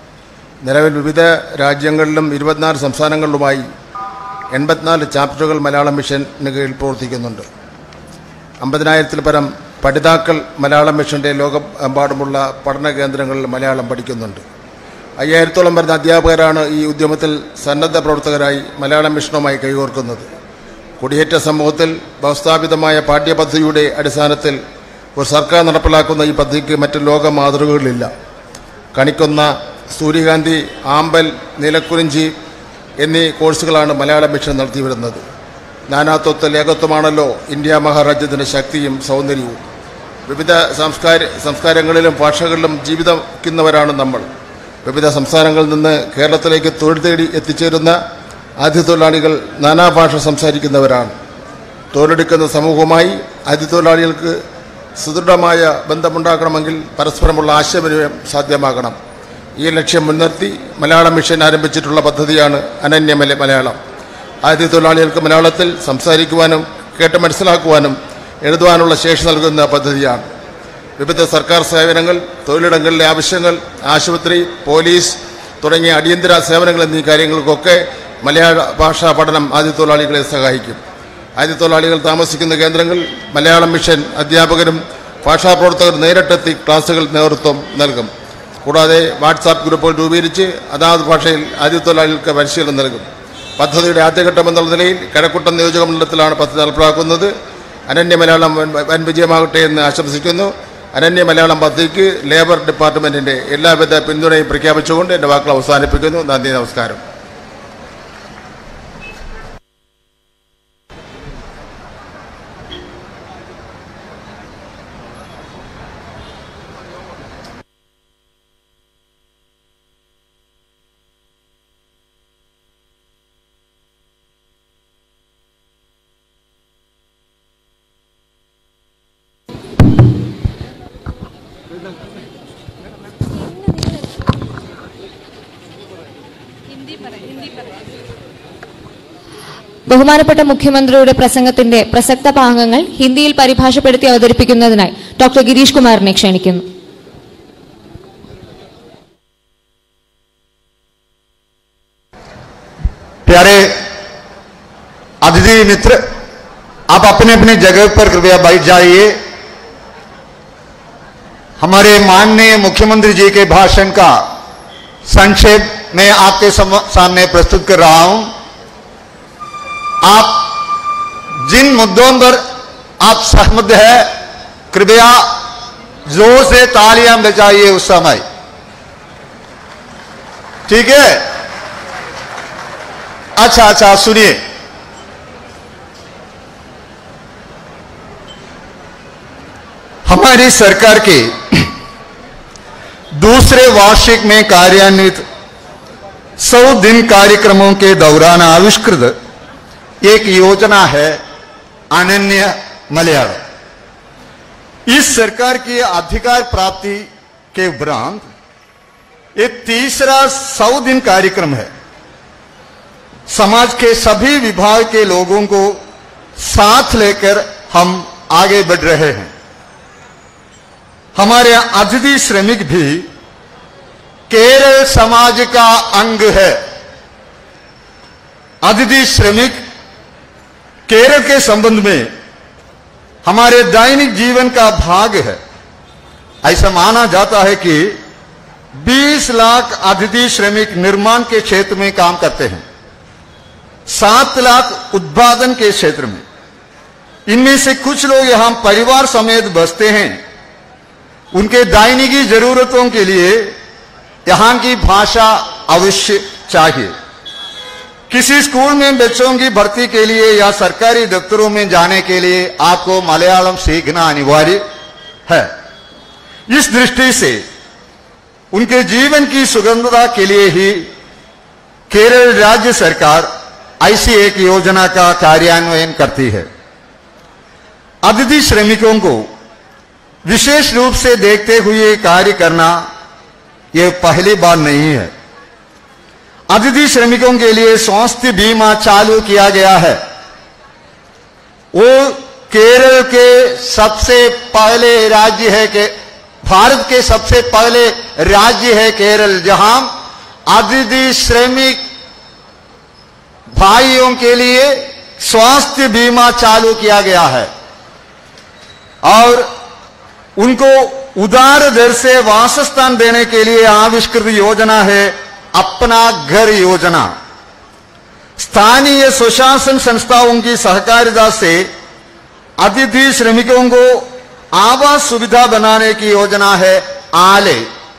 നിലവിൽ വിവിധ രാജ്യങ്ങളിലും ഇരുപത്തിനാല് സംസ്ഥാനങ്ങളിലുമായി എൺപത്തിനാല് ചാപ്റ്ററുകൾ മലയാളം മിഷന് കീഴിൽ പ്രവർത്തിക്കുന്നുണ്ട് അമ്പതിനായിരത്തിൽ പരം പഠിതാക്കൾ മലയാളം മിഷൻ്റെ ലോകമെമ്പാടുമുള്ള പഠന കേന്ദ്രങ്ങളിൽ മലയാളം പഠിക്കുന്നുണ്ട് അയ്യായിരത്തോളം വരുന്ന അധ്യാപകരാണ് ഈ ഉദ്യമത്തിൽ സന്നദ്ധ പ്രവർത്തകരായി മലയാളം മിഷനുമായി കൈകോർക്കുന്നത് കുടിയേറ്റ സമൂഹത്തിൽ വ്യവസ്ഥാപിതമായ പാഠ്യപദ്ധതിയുടെ അടിസ്ഥാനത്തിൽ ഒരു സർക്കാർ നടപ്പിലാക്കുന്ന ഈ പദ്ധതിക്ക് മറ്റ് ലോക മാതൃകകളില്ല കണിക്കൊന്ന സൂര്യകാന്തി ആമ്പൽ നീലക്കുറിഞ്ചി എന്നീ കോഴ്സുകളാണ് മലയാള മിഷൻ നടത്തി വരുന്നത് നാനാത്വത്തിൽ ഏകത്വമാണല്ലോ ഇന്ത്യ മഹാരാജ്യത്തിൻ്റെ ശക്തിയും സൗന്ദര്യവും വിവിധ സംസ്കാര സംസ്കാരങ്ങളിലും ഭാഷകളിലും ജീവിക്കുന്നവരാണ് നമ്മൾ വിവിധ സംസ്ഥാനങ്ങളിൽ നിന്ന് കേരളത്തിലേക്ക് തൊഴിൽ തേടി എത്തിച്ചേരുന്ന ആതിഥ്യത്തൊഴിലാളികൾ നാനാഭാഷ സംസാരിക്കുന്നവരാണ് തൊഴിലെടുക്കുന്ന സമൂഹവുമായി ആതിഥ്യത്തൊഴിലാളികൾക്ക് സുദൃഢമായ ബന്ധമുണ്ടാക്കണമെങ്കിൽ പരസ്പരമുള്ള ആശയവിനിമയം സാധ്യമാകണം ഈ ലക്ഷ്യം മുൻനിർത്തി മലയാളം മിഷൻ ആരംഭിച്ചിട്ടുള്ള പദ്ധതിയാണ് അനന്യ മല മലയാളം ആതിഥ്യത്തൊഴിലാളികൾക്ക് മലയാളത്തിൽ സംസാരിക്കുവാനും കേട്ട് മനസ്സിലാക്കുവാനും എഴുതുവാനുള്ള ശേഷി നൽകുന്ന പദ്ധതിയാണ് വിവിധ സർക്കാർ സേവനങ്ങൾ തൊഴിലിടങ്ങളിലെ ആവശ്യങ്ങൾ ആശുപത്രി പോലീസ് തുടങ്ങിയ അടിയന്തര സേവനങ്ങൾ എന്നീ കാര്യങ്ങൾക്കൊക്കെ മലയാള ഭാഷാ പഠനം ആദ്യത്തൊഴിലാളികളെ സഹായിക്കും ആദ്യത്തൊഴിലാളികൾ താമസിക്കുന്ന കേന്ദ്രങ്ങൾ മലയാളം മിഷൻ അധ്യാപകരും ഭാഷാപ്രവർത്തകർ നേരിട്ടെത്തി ക്ലാസുകൾ നേതൃത്വം നൽകും കൂടാതെ വാട്സാപ്പ് ഗ്രൂപ്പുകൾ രൂപീകരിച്ച് അതാത് ഭാഷയിൽ ആദ്യത്തൊഴിലാളികൾക്ക് പരിശീലനം നൽകും പദ്ധതിയുടെ ആദ്യഘട്ടം എന്നുള്ള നിലയിൽ കഴക്കൂട്ടം നിയോജക മണ്ഡലത്തിലാണ് പദ്ധതി നടപ്പിലാക്കുന്നത് അനന്യ മലയാളം വൻ വൻ വിജയമാകട്ടെ എന്ന് ആശംസിക്കുന്നു അനന്യ മലയാളം പദ്ധതിക്ക് ലേബർ ഡിപ്പാർട്ട്മെന്റിന്റെ എല്ലാവിധ പിന്തുണയും പ്രഖ്യാപിച്ചുകൊണ്ട് എന്റെ വാക്കുകൾ അവസാനിപ്പിക്കുന്നു നന്ദി നമസ്കാരം ബഹുമാനപ്പെട്ട മുഖ്യമന്ത്രിയുടെ പ്രസംഗത്തിന്റെ പ്രസക്ത ഭാഗങ്ങൾ ഹിന്ദിയിൽ പരിഭാഷപ്പെടുത്തി അവതരിപ്പിക്കുന്നതിനായി ഡോക്ടർ ഗിരീഷ് കുമാറിനെ ക്ഷണിക്കുന്നു प्यारे अतिथि मित्र आप अपने अपने जगह पर कृपया बैठ जाइए हमारे माननीय मुख्यमंत्री जी के भाषण का संक्षेप में आपके सम- सामने प्रस्तुत कर रहा हूं आप जिन मुद्दों पर आप सहमत है कृपया जोर से तालियां बजाइए उस समय ठीक है अच्छा अच्छा सुनिए हमारी सरकार के दूसरे वार्षिक में कार्यान्वित सौ दिन कार्यक्रमों के दौरान आविष्कृत एक योजना है अनन्य मलयालम इस सरकार की अधिकार प्राप्ति के उपरांत एक तीसरा सौ दिन कार्यक्रम है समाज के सभी विभाग के लोगों को साथ लेकर हम आगे बढ़ रहे हैं हमारे अतिथि श्रमिक भी केरल समाज का अंग है अतिथि श्रमिक केरल के संबंध में हमारे दैनिक जीवन का भाग है ऐसा माना जाता है कि 20 लाख अतिथि श्रमिक निर्माण के क्षेत्र में काम करते हैं सात लाख उत्पादन के क्षेत्र में इनमें से कुछ लोग यहां परिवार समेत बसते हैं उनके दैनिकी जरूरतों के लिए यहां की भाषा अवश्य चाहिए किसी स्कूल में बच्चों की भर्ती के लिए या सरकारी दफ्तरों में जाने के लिए आपको मलयालम सीखना अनिवार्य है इस दृष्टि से उनके जीवन की सुगंधता के लिए ही केरल राज्य सरकार ऐसी एक योजना का कार्यान्वयन करती है अतिथि श्रमिकों को विशेष रूप से देखते हुए कार्य करना यह पहली बार नहीं है अतिथि श्रमिकों के लिए स्वास्थ्य बीमा चालू किया गया है वो केरल के सबसे पहले राज्य है कि भारत के सबसे पहले राज्य है केरल जहां अतिथि श्रमिक भाइयों के लिए स्वास्थ्य बीमा चालू किया गया है और उनको उदार दर से वासस्थान देने के लिए आविष्कृत योजना है अपना घर योजना स्थानीय सुशासन संस्थाओं की सहकारिता से अतिथि श्रमिकों को आवास सुविधा बनाने की योजना है आले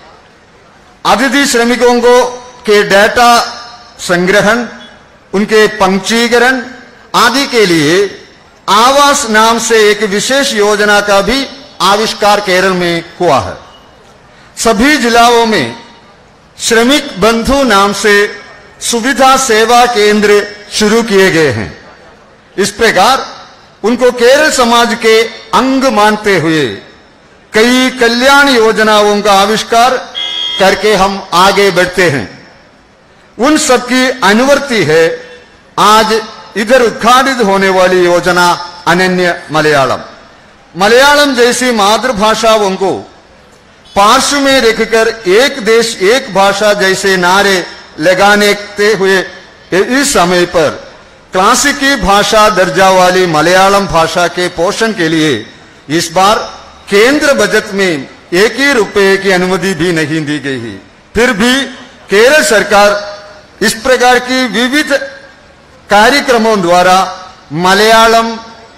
अतिथि श्रमिकों को के डेटा संग्रहण उनके पंक्चीकरण आदि के लिए आवास नाम से एक विशेष योजना का भी आविष्कार केरल में हुआ है सभी जिलाओं में श्रमिक बंधु नाम से सुविधा सेवा केंद्र शुरू किए गए हैं इस प्रकार उनको केरल समाज के अंग मानते हुए कई कल्याण योजनाओं का आविष्कार करके हम आगे बढ़ते हैं उन सबकी अनुवर्ती है आज इधर उद्घाटित होने वाली योजना अनन्य मलयालम मलयालम जैसी मातृभाषाओं को पार्श्व में रखकर एक देश एक भाषा जैसे नारे लगाने हुए इस समय पर क्लासिकी भाषा दर्जा वाली मलयालम भाषा के पोषण के लिए इस बार केंद्र बजट में एक ही रुपए की अनुमति भी नहीं दी गई है फिर भी केरल सरकार इस प्रकार की विविध कार्यक्रमों द्वारा मलयालम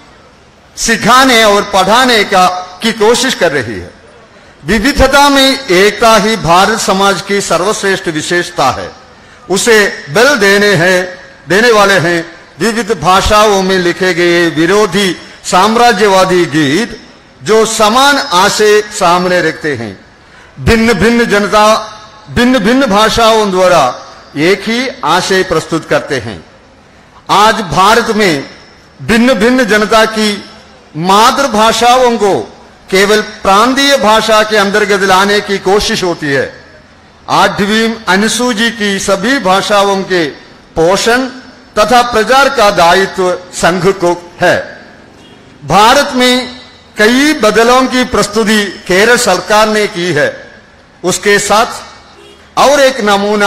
सिखाने और पढ़ाने का की कोशिश कर रही है विविधता में एकता ही भारत समाज की सर्वश्रेष्ठ विशेषता है उसे बल देने हैं देने वाले हैं विविध भाषाओं में लिखे गए विरोधी साम्राज्यवादी गीत जो समान आशय सामने रखते हैं भिन्न भिन्न जनता भिन्न भिन्न भाषाओं द्वारा एक ही आशय प्रस्तुत करते हैं आज भारत में भिन्न भिन्न जनता की मातृभाषाओं को केवल प्रांतीय भाषा के अंतर्गत लाने की कोशिश होती है आठवीं अनुसूची की सभी भाषाओं के पोषण तथा प्रचार का दायित्व संघ को है भारत में कई बदलों की प्रस्तुति केरल सरकार ने की है उसके साथ और एक नमूना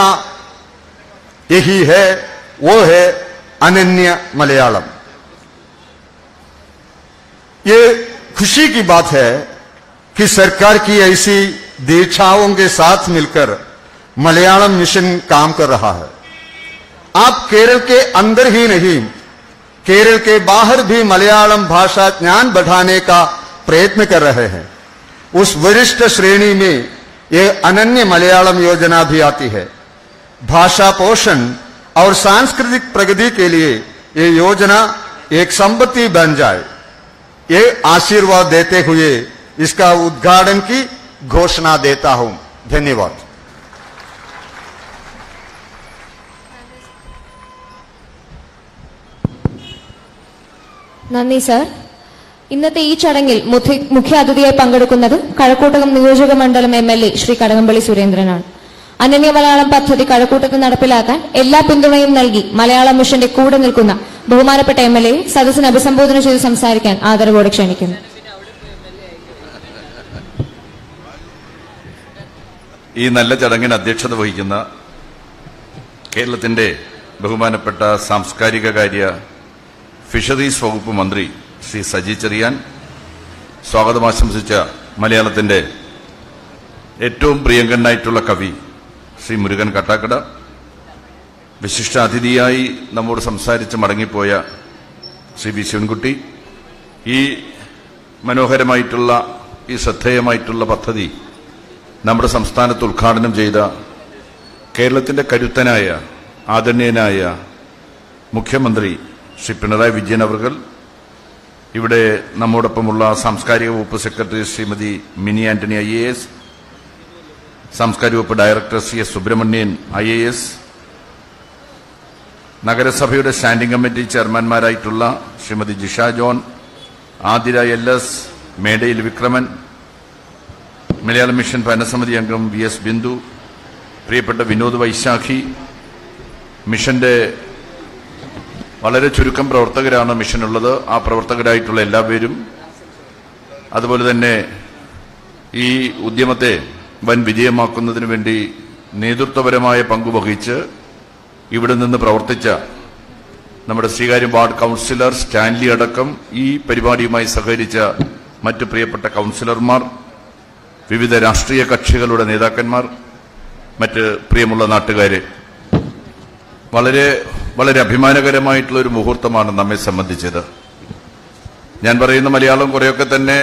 यही है वो है अनन्य मलयालम ये खुशी की बात है कि सरकार की ऐसी दीक्षाओं के साथ मिलकर मलयालम मिशन काम कर रहा है आप केरल के अंदर ही नहीं केरल के बाहर भी मलयालम भाषा ज्ञान बढ़ाने का प्रयत्न कर रहे हैं उस वरिष्ठ श्रेणी में ये अनन्य मलयालम योजना भी आती है भाषा पोषण और सांस्कृतिक प्रगति के लिए ये योजना एक संपत्ति बन जाए ये आशीर्वाद देते हुए इसका उद्घाटन की घोषणा देता हूं धन्यवाद നന്ദി സർ ഇന്നത്തെ ഈ ചടങ്ങിൽ മുഖ്യ- മുഖ്യാതിഥിയായി പങ്കെടുക്കുന്നത് കഴക്കൂട്ടകം നിയോജക മണ്ഡലം M L A Shri Kadakampally സുരേന്ദ്രനാണ് അനന്യ മലയാളം പദ്ധതി കഴക്കൂട്ടത്ത് നടപ്പിലാക്കാൻ എല്ലാ പിന്തുണയും നൽകി മലയാളം മിഷന്റെ കൂടെ നിൽക്കുന്ന ബഹുമാനപ്പെട്ട എം എൽ എ സദസ്സിനെ അഭിസംബോധന ചെയ്ത് സംസാരിക്കാൻ ആദരവോടെ ക്ഷണിക്കുന്നു ഈ നല്ല ചടങ്ങിന് അധ്യക്ഷത വഹിക്കുന്ന കേരളത്തിന്റെ ബഹുമാനപ്പെട്ട സാംസ്കാരിക കാര്യ ഫിഷറീസ് വകുപ്പ് മന്ത്രി ശ്രീ സജി ചെറിയാൻ സ്വാഗതം ആശംസിച്ച മലയാളത്തിന്റെ ഏറ്റവും പ്രിയങ്കനായിട്ടുള്ള കവി ശ്രീ മുരുകൻ കട്ടാക്കട വിശിഷ്ടാതിഥിയായി നമ്മോട് സംസാരിച്ച് മടങ്ങിപ്പോയ ശ്രീ വി ശിവൻകുട്ടി ഈ മനോഹരമായിട്ടുള്ള ഈ ശ്രദ്ധേയമായിട്ടുള്ള പദ്ധതി നമ്മുടെ സംസ്ഥാനത്ത് ഉദ്ഘാടനം ചെയ്ത കേരളത്തിന്റെ കരുത്തനായ ആദരണീയനായ മുഖ്യമന്ത്രി ശ്രീ പിണറായി വിജയൻ അവർകൾ ഇവിടെ നമ്മോടൊപ്പമുള്ള സാംസ്കാരിക വകുപ്പ് secretary Shrimati Mini Antony I A S സാംസ്കാരിക വകുപ്പ് director C S Subramanian I A S നഗരസഭയുടെ സ്റ്റാൻഡിംഗ് കമ്മിറ്റി ചെയർമാൻമാരായിട്ടുള്ള Shrimati Jisha John Athira L S Medayil Vikraman Malayalam mission ഭരണസമിതി അംഗം വി എസ് ബിന്ദു പ്രിയപ്പെട്ട വിനോദ് വൈശാഖി മിഷന്റെ വളരെ ചുരുക്കം പ്രവർത്തകരാണ് മിഷനുള്ളത് ആ പ്രവർത്തകരായിട്ടുള്ള എല്ലാവരും അതുപോലെ തന്നെ ഈ ഉദ്യമത്തെ വൻ വിജയമാക്കുന്നതിന് വേണ്ടി നേതൃത്വപരമായ പങ്കുവഹിച്ച് ഇവിടെ നിന്ന് പ്രവർത്തിച്ച നമ്മുടെ ശ്രീകാര്യം വാർഡ് കൗൺസിലർ സ്റ്റാൻലി അടക്കം ഈ പരിപാടിയുമായി സഹകരിച്ച മറ്റു പ്രിയപ്പെട്ട കൗൺസിലർമാർ വിവിധ രാഷ്ട്രീയ കക്ഷികളുടെ നേതാക്കന്മാർ മറ്റ് പ്രിയമുള്ള നാട്ടുകാരെ വളരെ വളരെ അഭിമാനകരമായിട്ടുള്ള ഒരു മുഹൂർത്തമാണ് നമ്മെ സംബന്ധിച്ചത് ഞാൻ പറയുന്ന മലയാളം കുറെയൊക്കെ തന്നെ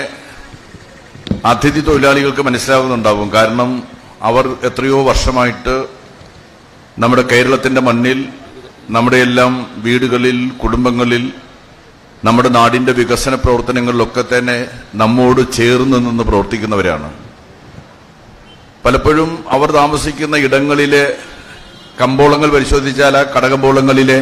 അതിഥി തൊഴിലാളികൾക്ക് മനസ്സിലാകുന്നുണ്ടാവും കാരണം അവർ എത്രയോ വർഷമായിട്ട് നമ്മുടെ കേരളത്തിന്റെ മണ്ണിൽ നമ്മുടെ എല്ലാം വീടുകളിൽ കുടുംബങ്ങളിൽ നമ്മുടെ നാടിന്റെ വികസന പ്രവർത്തനങ്ങളിലൊക്കെ തന്നെ നമ്മോട് ചേർന്ന് നിന്ന് പ്രവർത്തിക്കുന്നവരാണ് പലപ്പോഴും അവർ താമസിക്കുന്ന ഇടങ്ങളിലെ കമ്പോളങ്ങൾ പരിശോധിച്ചാൽ ആ കടകമ്പോളങ്ങളിലെ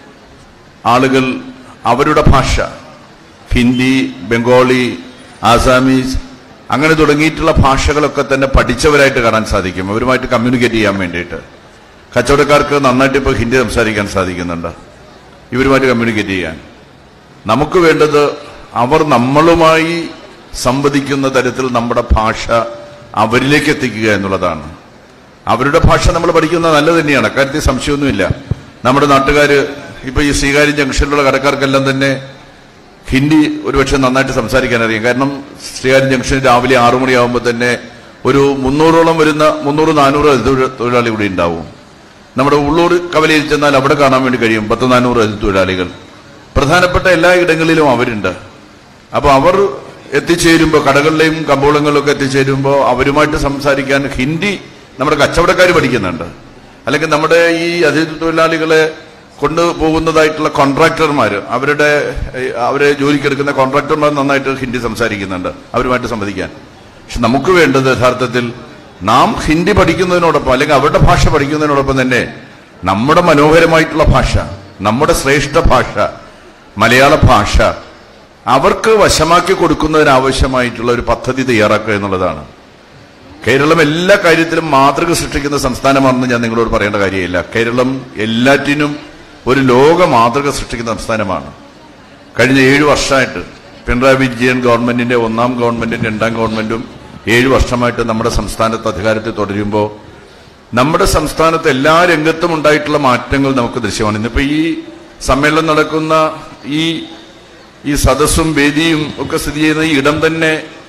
ആളുകൾ അവരുടെ ഭാഷ ഹിന്ദി ബംഗാളി ആസാമീസ് അങ്ങനെ തുടങ്ങിയിട്ടുള്ള ഭാഷകളൊക്കെ തന്നെ പഠിച്ചവരായിട്ട് കാണാൻ സാധിക്കും അവരുമായിട്ട് കമ്മ്യൂണിക്കേറ്റ് ചെയ്യാൻ വേണ്ടിയിട്ട് കച്ചവടക്കാർക്ക് നന്നായിട്ട് ഇപ്പോൾ ഹിന്ദി സംസാരിക്കാൻ സാധിക്കുന്നുണ്ട് ഇവരുമായിട്ട് കമ്മ്യൂണിക്കേറ്റ് ചെയ്യാൻ നമുക്ക് വേണ്ടത് അവർ നമ്മളുമായി സംവദിക്കുന്ന തരത്തിൽ നമ്മുടെ ഭാഷ അവരിലേക്ക് എത്തിക്കുക എന്നുള്ളതാണ് അവരുടെ ഭാഷ നമ്മൾ പഠിക്കുന്നത് നല്ലത് തന്നെയാണ് അക്കാര്യത്തിൽ സംശയമൊന്നുമില്ല നമ്മുടെ നാട്ടുകാർ ഇപ്പൊ ഈ ശ്രീകാര്യം ജംഗ്ഷനിലുള്ള കടക്കാർക്കെല്ലാം തന്നെ ഹിന്ദി ഒരുപക്ഷെ നന്നായിട്ട് സംസാരിക്കാൻ അറിയാം കാരണം ശ്രീകാര്യം ജംഗ്ഷൻ രാവിലെ ആറു മണിയാകുമ്പോൾ തന്നെ ഒരു മുന്നൂറോളം വരുന്ന മുന്നൂറ് നാനൂറ് അതിഥി തൊഴിലാളി ഇവിടെ ഉണ്ടാവും നമ്മുടെ ഉള്ളൂർ കവലയിൽ ചെന്നാൽ അവിടെ കാണാൻ വേണ്ടി കഴിയും പത്ത് നാനൂറ് അതിഥി തൊഴിലാളികൾ പ്രധാനപ്പെട്ട എല്ലാ ഇടങ്ങളിലും അവരുണ്ട് അപ്പൊ അവർ എത്തിച്ചേരുമ്പോൾ കടകളിലെയും കമ്പോളങ്ങളിലൊക്കെ എത്തിച്ചേരുമ്പോൾ അവരുമായിട്ട് സംസാരിക്കാൻ ഹിന്ദി നമ്മുടെ കച്ചവടക്കാർ പഠിക്കുന്നുണ്ട് അല്ലെങ്കിൽ നമ്മുടെ ഈ അതിഥി തൊഴിലാളികളെ കൊണ്ടുപോകുന്നതായിട്ടുള്ള കോൺട്രാക്ടർമാർ അവരുടെ ഏഹ്, അവരെ ജോലിക്കെടുക്കുന്ന കോൺട്രാക്ടർമാർ നന്നായിട്ട് ഹിന്ദി സംസാരിക്കുന്നുണ്ട് അവരുമായിട്ട് സംവദിക്കാൻ പക്ഷെ നമുക്ക് വേണ്ടത് യഥാർത്ഥത്തിൽ നാം ഹിന്ദി പഠിക്കുന്നതിനോടൊപ്പം അല്ലെങ്കിൽ അവരുടെ ഭാഷ പഠിക്കുന്നതിനോടൊപ്പം തന്നെ നമ്മുടെ മനോഹരമായിട്ടുള്ള ഭാഷ നമ്മുടെ ശ്രേഷ്ഠ ഭാഷ മലയാള ഭാഷ അവർക്ക് വശമാക്കി കൊടുക്കുന്നതിന് ആവശ്യമായിട്ടുള്ള ഒരു പദ്ധതി തയ്യാറാക്കുക എന്നുള്ളതാണ് കേരളം എല്ലാ കാര്യത്തിലും മാതൃക സൃഷ്ടിക്കുന്ന സംസ്ഥാനമാണെന്ന് ഞാൻ നിങ്ങളോട് പറയേണ്ട കാര്യമില്ല കേരളം എല്ലാറ്റിനും ഒരു ലോക മാതൃക സൃഷ്ടിക്കുന്ന സംസ്ഥാനമാണ് കഴിഞ്ഞ ഏഴു വർഷമായിട്ട് പിണറായി വിജയൻ ഗവൺമെന്റിന്റെ ഒന്നാം ഗവൺമെന്റും രണ്ടാം ഗവൺമെന്റും ഏഴു വർഷമായിട്ട് നമ്മുടെ സംസ്ഥാനത്ത് അധികാരത്തിൽ തുടരുമ്പോൾ നമ്മുടെ സംസ്ഥാനത്ത് എല്ലാ രംഗത്തും ഉണ്ടായിട്ടുള്ള മാറ്റങ്ങൾ നമുക്ക് ദൃശ്യമാണ് ഇന്നിപ്പോ ഈ സമ്മേളനം നടക്കുന്ന ഈ ഈ സദസ്സും വേദിയും ഒക്കെ സ്ഥിതി ചെയ്യുന്ന ഈ ഇടം തന്നെ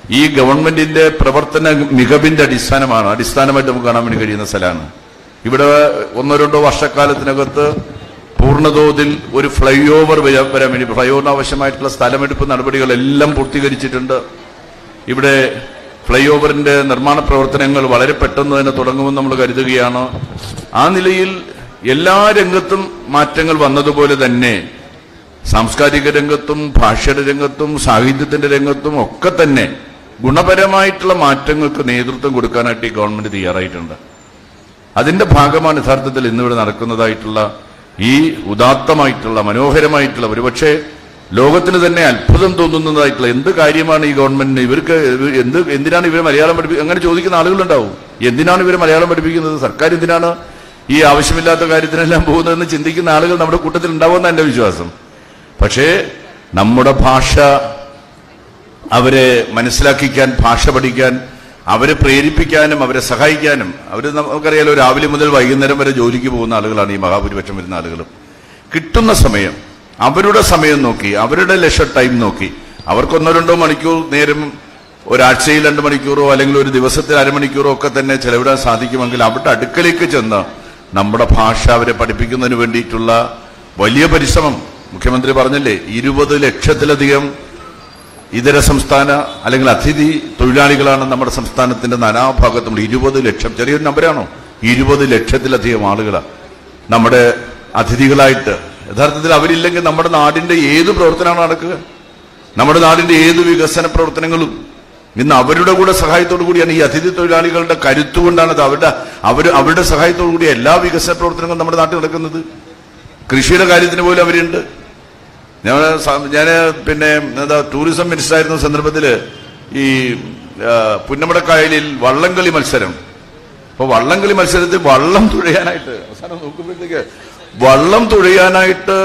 ഈ ഗവൺമെന്റിന്റെ പ്രവർത്തന മികവിന്റെ അടിസ്ഥാനമാണ് അടിസ്ഥാനമായിട്ട് നമുക്ക് കാണാൻ വേണ്ടി കഴിയുന്ന സ്ഥലമാണ് ഇവിടെ ഒന്നോ രണ്ടോ വർഷക്കാലത്തിനകത്ത് പൂർണ്ണതോതിൽ ഒരു ഫ്ലൈ ഓവർ വരാൻ വേണ്ടി ഫ്ലൈ ഓവറിന് ആവശ്യമായിട്ടുള്ള സ്ഥലമെടുപ്പ് നടപടികളെല്ലാം പൂർത്തീകരിച്ചിട്ടുണ്ട് ഇവിടെ ഫ്ലൈ ഓവറിന്റെ നിർമ്മാണ പ്രവർത്തനങ്ങൾ വളരെ പെട്ടെന്ന് തന്നെ തുടങ്ങുമെന്ന് നമ്മൾ കരുതുകയാണ് ആ നിലയിൽ എല്ലാ രംഗത്തും മാറ്റങ്ങൾ വന്നതുപോലെ തന്നെ സാംസ്കാരിക രംഗത്തും ഭാഷയുടെ രംഗത്തും സാഹിത്യത്തിന്റെ രംഗത്തും ഒക്കെ തന്നെ ഗുണപരമായിട്ടുള്ള മാറ്റങ്ങൾക്ക് നേതൃത്വം കൊടുക്കാനായിട്ട് ഈ ഗവൺമെന്റ് തയ്യാറായിട്ടുണ്ട് അതിന്റെ ഭാഗമാണ് യഥാർത്ഥത്തിൽ ഇന്നിവിടെ നടക്കുന്നതായിട്ടുള്ള ഈ ഉദാത്തമായിട്ടുള്ള മനോഹരമായിട്ടുള്ള ഒരുപക്ഷെ ലോകത്തിന് തന്നെ അത്ഭുതം തോന്നുന്നതായിട്ടുള്ള എന്ത് കാര്യമാണ് ഈ ഗവൺമെന്റിന് ഇവർക്ക് ഇവ- എന്ത് എന്തിനാണ് ഇവരെ മലയാളം പഠിപ്പിക്കുക അങ്ങനെ ചോദിക്കുന്ന ആളുകളുണ്ടാവും എന്തിനാണ് ഇവരെ മലയാളം പഠിപ്പിക്കുന്നത് സർക്കാർ എന്തിനാണ് ഈ ആവശ്യമില്ലാത്ത കാര്യത്തിനെല്ലാം പോകുന്നതെന്ന് ചിന്തിക്കുന്ന ആളുകൾ നമ്മുടെ കൂട്ടത്തിൽ ഉണ്ടാവുമെന്ന എന്റെ വിശ്വാസം പക്ഷേ നമ്മുടെ ഭാഷ അവരെ മനസ്സിലാക്കിക്കാൻ ഭാഷ പഠിക്കാൻ അവരെ പ്രേരിപ്പിക്കാനും അവരെ സഹായിക്കാനും അവർ നമുക്കറിയാലോ രാവിലെ മുതൽ വൈകുന്നേരം വരെ ജോലിക്ക് പോകുന്ന ആളുകളാണ് ഈ മഹാഭൂരിപക്ഷം വരുന്ന ആളുകളും കിട്ടുന്ന സമയം അവരുടെ സമയം നോക്കി അവരുടെ ലക്ഷ ടൈം നോക്കി അവർക്ക് ഒന്നോ രണ്ടോ മണിക്കൂർ നേരം ഒരാഴ്ചയിൽ രണ്ട് മണിക്കൂറോ അല്ലെങ്കിൽ ഒരു ദിവസത്തിൽ അരമണിക്കൂറോ ഒക്കെ തന്നെ ചെലവിടാൻ സാധിക്കുമെങ്കിൽ അവരുടെ അടുക്കലേക്ക് ചെന്ന് നമ്മുടെ ഭാഷ അവരെ പഠിപ്പിക്കുന്നതിന് വേണ്ടിയിട്ടുള്ള വലിയ പരിശ്രമം മുഖ്യമന്ത്രി പറഞ്ഞില്ലേ ഇരുപത് ലക്ഷത്തിലധികം ഇതര സംസ്ഥാന അല്ലെങ്കിൽ അതിഥി തൊഴിലാളികളാണ് നമ്മുടെ സംസ്ഥാനത്തിന്റെ നാനാഭാഗത്തും ഇരുപത് ലക്ഷം ചെറിയൊരു നമ്പരാണോ ഇരുപത് ലക്ഷത്തിലധികം ആളുകളാണ് നമ്മുടെ അതിഥികളായിട്ട് യഥാർത്ഥത്തിൽ അവരില്ലെങ്കിൽ നമ്മുടെ നാടിന്റെ ഏത് പ്രവർത്തനമാണ് നടക്കുക നമ്മുടെ നാടിന്റെ ഏത് വികസന പ്രവർത്തനങ്ങളും ഇന്ന് അവരുടെ കൂടെ സഹായത്തോടു കൂടിയാണ് ഈ അതിഥി തൊഴിലാളികളുടെ കരുത്തുകൊണ്ടാണ് അത് അവരുടെ അവർ അവരുടെ സഹായത്തോടു കൂടി എല്ലാ വികസന പ്രവർത്തനങ്ങളും നമ്മുടെ നാട്ടിൽ നടക്കുന്നത് കൃഷിയുടെ കാര്യത്തിന് പോലും അവരുണ്ട് ഞാൻ ഞാൻ പിന്നെ എന്താ ടൂറിസം മിനിസ്റ്റർ ആയിരുന്ന സന്ദർഭത്തിൽ ഈ ആ, പുന്നമടക്കായലിൽ വള്ളംകളി മത്സരം അപ്പൊ വള്ളംകളി മത്സരത്തിൽ വള്ളം തുഴയാനായിട്ട് അവസാനം നോക്കുമ്പോഴത്തേക്ക് വള്ളം തുഴയാനായിട്ട്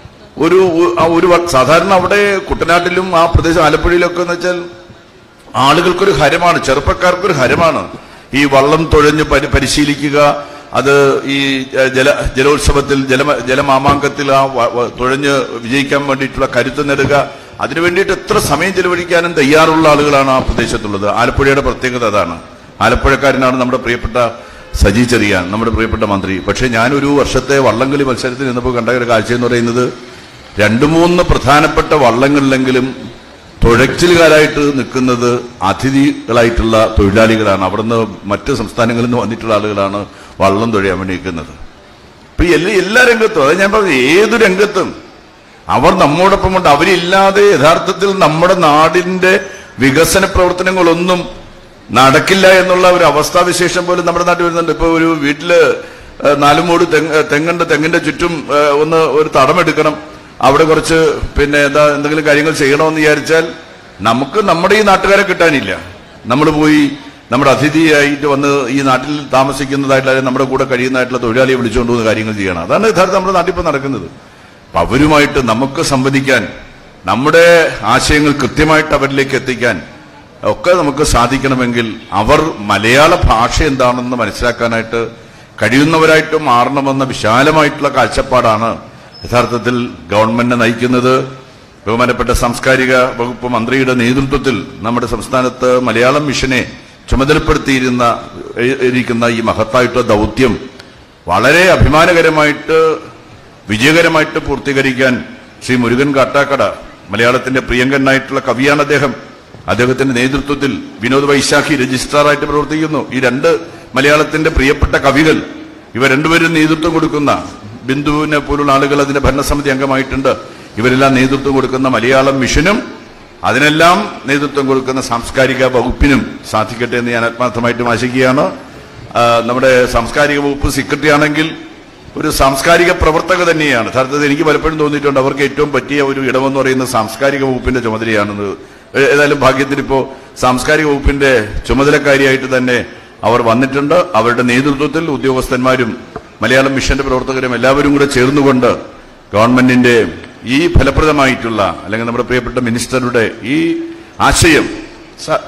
ഒരു ആ ഒരു വ- സാധാരണ അവിടെ കുട്ടനാട്ടിലും ആ പ്രദേശം ആലപ്പുഴയിലൊക്കെ എന്ന് വെച്ചാൽ ആളുകൾക്കൊരു ഹരമാണ് ചെറുപ്പക്കാർക്കൊരു ഹരമാണ് ഈ വള്ളം തുഴഞ്ഞ് പരി- പരിശീലിക്കുക അത് ഈ ഏ, ജല ജലോത്സവത്തിൽ ജല ജലമാമാങ്കത്തിൽ ആ വ- വ- തുഴഞ്ഞ് വിജയിക്കാൻ വേണ്ടിയിട്ടുള്ള കരുത്ത് നേടുക അതിനു വേണ്ടിയിട്ട് എത്ര സമയം ചെലവഴിക്കാനും തയ്യാറുള്ള ആളുകളാണ് ആ പ്രദേശത്തുള്ളത് ആലപ്പുഴയുടെ പ്രത്യേകത അതാണ് ആലപ്പുഴക്കാരനാണ് നമ്മുടെ പ്രിയപ്പെട്ട സജി ചെറിയാൻ നമ്മുടെ പ്രിയപ്പെട്ട മന്ത്രി പക്ഷേ ഞാനൊരു വർഷത്തെ വള്ളംകളി മത്സരത്തിൽ നിന്നപ്പോൾ കണ്ട ഒരു കാഴ്ച എന്ന് പറയുന്നത് രണ്ടു മൂന്ന് പ്രധാനപ്പെട്ട വള്ളങ്ങളിലെങ്കിലും തുഴച്ചിലുകാരായിട്ട് നിൽക്കുന്നത് അതിഥികളായിട്ടുള്ള തൊഴിലാളികളാണ് അവിടുന്ന് മറ്റ് സംസ്ഥാനങ്ങളിൽ നിന്ന് വന്നിട്ടുള്ള ആളുകളാണ് വള്ളം തുഴയാൻ വേണ്ടി നിൽക്കുന്നത് ഇപ്പൊ എല്ലാ എല്ലാ രംഗത്തും അത് ഞാൻ പറഞ്ഞു ഏതു രംഗത്തും അവർ നമ്മോടൊപ്പം ഉണ്ട് അവരില്ലാതെ യഥാർത്ഥത്തിൽ നമ്മുടെ നാടിന്റെ വികസന പ്രവർത്തനങ്ങളൊന്നും നടക്കില്ല എന്നുള്ള ഒരു അവസ്ഥാവിശേഷം പോലും നമ്മുടെ നാട്ടിൽ വരുന്നുണ്ട് ഇപ്പൊ ഒരു വീട്ടില് ഏഹ്, നാല് മൂട് തെങ്ങ് തെങ്ങുണ്ട് തെങ്ങിന്റെ ചുറ്റും ഏഹ്, ഒന്ന് ഒരു തടമെടുക്കണം അവിടെ കുറച്ച് പിന്നെ എന്താ എന്തെങ്കിലും കാര്യങ്ങൾ ചെയ്യണമെന്ന് വിചാരിച്ചാൽ നമുക്ക് നമ്മുടെ ഈ നാട്ടുകാരെ കിട്ടാനില്ല നമ്മൾ പോയി നമ്മുടെ അതിഥിയായിട്ട് വന്ന് ഈ നാട്ടിൽ താമസിക്കുന്നതായിട്ടുള്ള അല്ലെങ്കിൽ നമ്മുടെ കൂടെ കഴിയുന്നതായിട്ടുള്ള തൊഴിലാളിയെ വിളിച്ചുകൊണ്ട് പോകുന്ന കാര്യങ്ങൾ ചെയ്യണം അതാണ് യഥാർത്ഥം നമ്മുടെ നാട്ടിൽ ഇപ്പോൾ നടക്കുന്നത് അപ്പൊ അവരുമായിട്ട് നമുക്ക് സംവദിക്കാൻ നമ്മുടെ ആശയങ്ങൾ കൃത്യമായിട്ട് അവരിലേക്ക് എത്തിക്കാൻ ഒക്കെ നമുക്ക് സാധിക്കണമെങ്കിൽ അവർ മലയാള ഭാഷ എന്താണെന്ന് മനസ്സിലാക്കാനായിട്ട് കഴിയുന്നവരായിട്ട് മാറണമെന്ന വിശാലമായിട്ടുള്ള കാഴ്ചപ്പാടാണ് യഥാർത്ഥത്തിൽ ഗവൺമെന്റിനെ നയിക്കുന്നത് ബഹുമാനപ്പെട്ട സാംസ്കാരിക വകുപ്പ് മന്ത്രിയുടെ നേതൃത്വത്തിൽ നമ്മുടെ സംസ്ഥാനത്ത് മലയാളം മിഷനെ ചുമതലപ്പെടുത്തിയിരുന്ന ഇരിക്കുന്ന ഈ മഹത്തായിട്ടുള്ള ദൗത്യം വളരെ അഭിമാനകരമായിട്ട് വിജയകരമായിട്ട് പൂർത്തീകരിക്കാൻ ശ്രീ മുരുകൻ കാട്ടാക്കട മലയാളത്തിന്റെ പ്രിയങ്കനായിട്ടുള്ള കവിയാണ് അദ്ദേഹം അദ്ദേഹത്തിന്റെ നേതൃത്വത്തിൽ വിനോദ് വൈശാഖി രജിസ്ട്രാറായിട്ട് പ്രവർത്തിക്കുന്നു ഈ രണ്ട് മലയാളത്തിന്റെ പ്രിയപ്പെട്ട കവികൾ ഇവർ രണ്ടുപേരും നേതൃത്വം കൊടുക്കുന്ന ബിന്ദുവിനെ പോലുള്ള ആളുകൾ അതിന്റെ ഭരണസമിതി അംഗമായിട്ടുണ്ട് ഇവരെല്ലാം നേതൃത്വം കൊടുക്കുന്ന മലയാളം മിഷനും അതിനെല്ലാം നേതൃത്വം കൊടുക്കുന്ന സാംസ്കാരിക വകുപ്പിനും സാധിക്കട്ടെ എന്ന് ഞാൻ ആത്മാർത്ഥമായിട്ടും ആശിക്കുകയാണ് ആ, നമ്മുടെ സാംസ്കാരിക വകുപ്പ് സെക്രട്ടറി ആണെങ്കിൽ ഒരു സാംസ്കാരിക പ്രവർത്തക തന്നെയാണ് യഥാർത്ഥത്തിൽ എനിക്ക് പലപ്പോഴും തോന്നിയിട്ടുണ്ട് അവർക്ക് ഏറ്റവും പറ്റിയ ഒരു ഇടമെന്ന് പറയുന്നത് സാംസ്കാരിക വകുപ്പിന്റെ ചുമതലയാണെന്ന് ഏ- ഏതായാലും ഭാഗ്യത്തിന് ഇപ്പോ സാംസ്കാരിക വകുപ്പിന്റെ ചുമതലക്കാരിയായിട്ട് തന്നെ അവർ വന്നിട്ടുണ്ട് അവരുടെ നേതൃത്വത്തിൽ ഉദ്യോഗസ്ഥന്മാരും മലയാളം മിഷന്റെ പ്രവർത്തകരും എല്ലാവരും കൂടെ ചേർന്നുകൊണ്ട് ഗവൺമെന്റിന്റെ ഈ ഫലപ്രദമായിട്ടുള്ള അല്ലെങ്കിൽ നമ്മുടെ പ്രിയപ്പെട്ട മിനിസ്റ്ററുടെ ഈ ആശയം സ-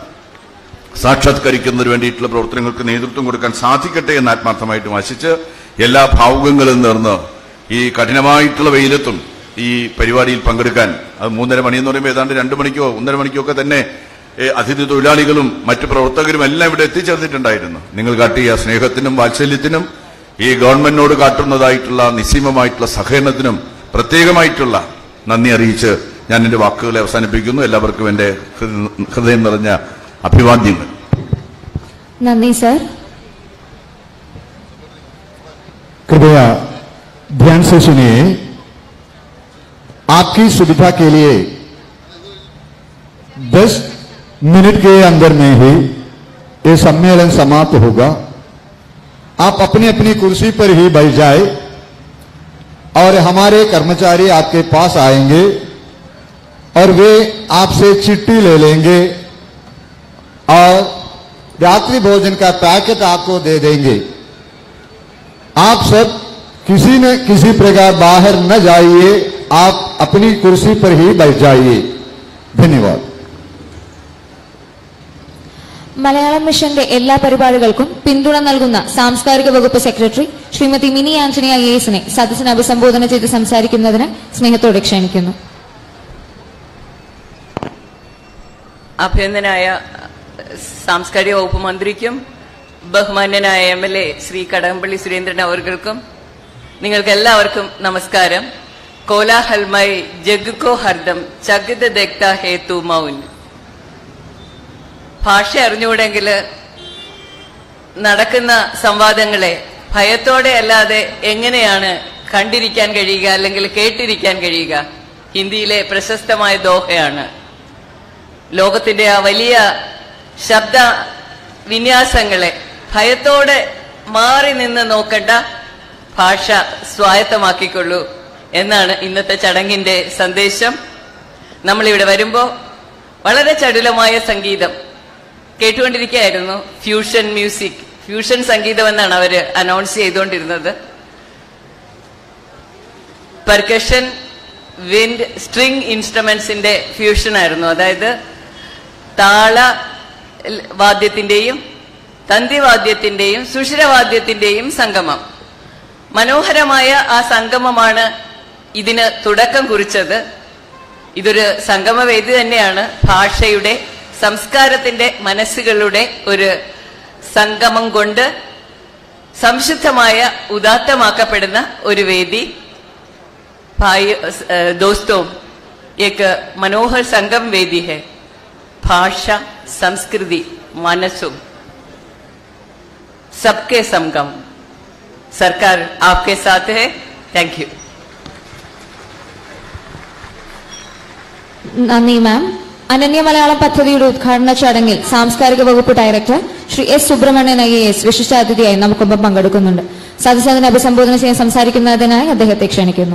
സാക്ഷാത്കരിക്കുന്നതിന് വേണ്ടിയിട്ടുള്ള പ്രവർത്തനങ്ങൾക്ക് നേതൃത്വം കൊടുക്കാൻ സാധിക്കട്ടെ എന്ന് ആത്മാർത്ഥമായിട്ടും ആശിച്ച് എല്ലാ ഭാവുകങ്ങളും നേർന്ന് ഈ കഠിനമായിട്ടുള്ള വെയിലത്തും ഈ പരിപാടിയിൽ പങ്കെടുക്കാൻ അത് മൂന്നര മണി എന്ന് പറയുമ്പോൾ ഏതാണ്ട് രണ്ട് മണിക്കോ ഒന്നര മണിക്കോ ഒക്കെ തന്നെ ഏ, അതിഥി തൊഴിലാളികളും മറ്റു പ്രവർത്തകരും എല്ലാം ഇവിടെ എത്തിച്ചേർന്നിട്ടുണ്ടായിരുന്നു നിങ്ങൾ കാട്ടിയ സ്നേഹത്തിനും വാത്സല്യത്തിനും ഈ ഗവൺമെന്റിനോട് കാട്ടുന്നതായിട്ടുള്ള നിസ്സീമമായിട്ടുള്ള സഹകരണത്തിനും പ്രത്യേകമായിട്ടുള്ള നന്ദി അറിയിച്ച് ഞാൻ എന്റെ വാക്കുകളെ അവസാനിപ്പിക്കുന്നു എല്ലാവർക്കും എന്റെ ഹൃദ- ഹൃദയം നിറഞ്ഞ അഭിവാദ്യങ്ങൾ നന്ദി സർ कृपया ध्यान से सुनिए आपकी सुविधा के लिए 10 मिनट के अंदर में ही ये सम्मेलन समाप्त होगा आप अपनी अपनी कुर्सी पर ही बैठ जाए और हमारे कर्मचारी आपके पास आएंगे और वे आपसे चिट्ठी ले लेंगे और रात्रि भोजन का पैकेट आपको दे देंगे आप सब किसी न किसी प्रकार बाहर न जाइए आप अपनी कुर्सी पर ही बैठ जाइए धन्यवाद മലയാളം മിഷന്റെ എല്ലാ പരിപാടികൾക്കും പിന്തുണ നൽകുന്ന സാംസ്കാരിക വകുപ്പ് സെക്രട്ടറി ശ്രീമതി മിനി ആന്റണി ഐ എസിനെ സദസ്സിനെ അഭിസംബോധന ചെയ്ത് സംസാരിക്കുന്നതിന് സ്നേഹത്തോടെ ക്ഷണിക്കുന്നു അഭിനന്ദനായ സാംസ്കാരിക വകുപ്പ് മന്ത്രിക്കും ബഹുമാന്യനായ M L A Shri Kadakampally Surendran അവർക്കും നിങ്ങൾക്ക് എല്ലാവർക്കും നമസ്കാരം കോലാഹൽമായി ജഗ്ഗോ ഹർദം ചകിത ദഗ്ധ ഹേതു മൗൻ ഭാഷ അറിഞ്ഞുകൂടെങ്കിൽ നടക്കുന്ന സംവാദങ്ങളെ ഭയത്തോടെ അല്ലാതെ എങ്ങനെയാണ് കണ്ടിരിക്കാൻ കഴിയുക അല്ലെങ്കിൽ കേട്ടിരിക്കാൻ കഴിയുക ഹിന്ദിയിലെ പ്രശസ്തമായ ദോഹയാണ് ലോകത്തിന്റെ ആ വലിയ ശബ്ദ വിന്യാസങ്ങളെ ഭയത്തോടെ മാറി നിന്ന് നോക്കണ്ട ഭാഷ സ്വായത്തമാക്കിക്കൊള്ളൂ എന്നാണ് ഇന്നത്തെ ചടങ്ങിന്റെ സന്ദേശം നമ്മളിവിടെ വരുമ്പോൾ വളരെ ചടുലമായ സംഗീതം കേട്ടുകൊണ്ടിരിക്കുകയായിരുന്നു ഫ്യൂഷൻ മ്യൂസിക് ഫ്യൂഷൻ സംഗീതം എന്നാണ് അവര് അനൗൺസ് ചെയ്തുകൊണ്ടിരുന്നത് പെർക്കഷൻ വിൻഡ് സ്ട്രിങ് ഇൻസ്ട്രുമെന്റ്സിന്റെ ഫ്യൂഷൻ ആയിരുന്നു അതായത് താള ൽ- വാദ്യത്തിന്റെയും തന്തിവാദ്യത്തിന്റെയും സുഷിരവാദ്യത്തിന്റെയും സംഗമം മനോഹരമായ ആ സംഗമമാണ് ഇതിന് തുടക്കം കുറിച്ചത് ഇതൊരു സംഗമവേദി തന്നെയാണ് ഭാഷയുടെ സംസ്കാരത്തിന്റെ മനസ്സുകളുടെ ഒരു സംഗമം കൊണ്ട് സംശുദ്ധമായ ഉദാത്തമാക്കപ്പെടുന്ന ഒരു വേദി भाई अ, दोस्तों एक मनोहर संगम वेदी है भाषा संस्कृति मानसों सबके संगम सरकार आपके साथ है थैंक यू നന്ദി മാം അനന്യ മലയാളം പദ്ധതിയുടെ ഉദ്ഘാടന ചടങ്ങിൽ സാംസ്കാരിക വകുപ്പ് director Shri S Subramanian I A S വിശിഷ്ടാതിഥിയായി നമുക്കൊപ്പം പങ്കെടുക്കുന്നുണ്ട് സദസ്സതിനെ അഭിസംബോധന ചെയ്യാൻ സംസാരിക്കുന്നതിനായി അദ്ദേഹത്തെ ക്ഷണിക്കുന്നു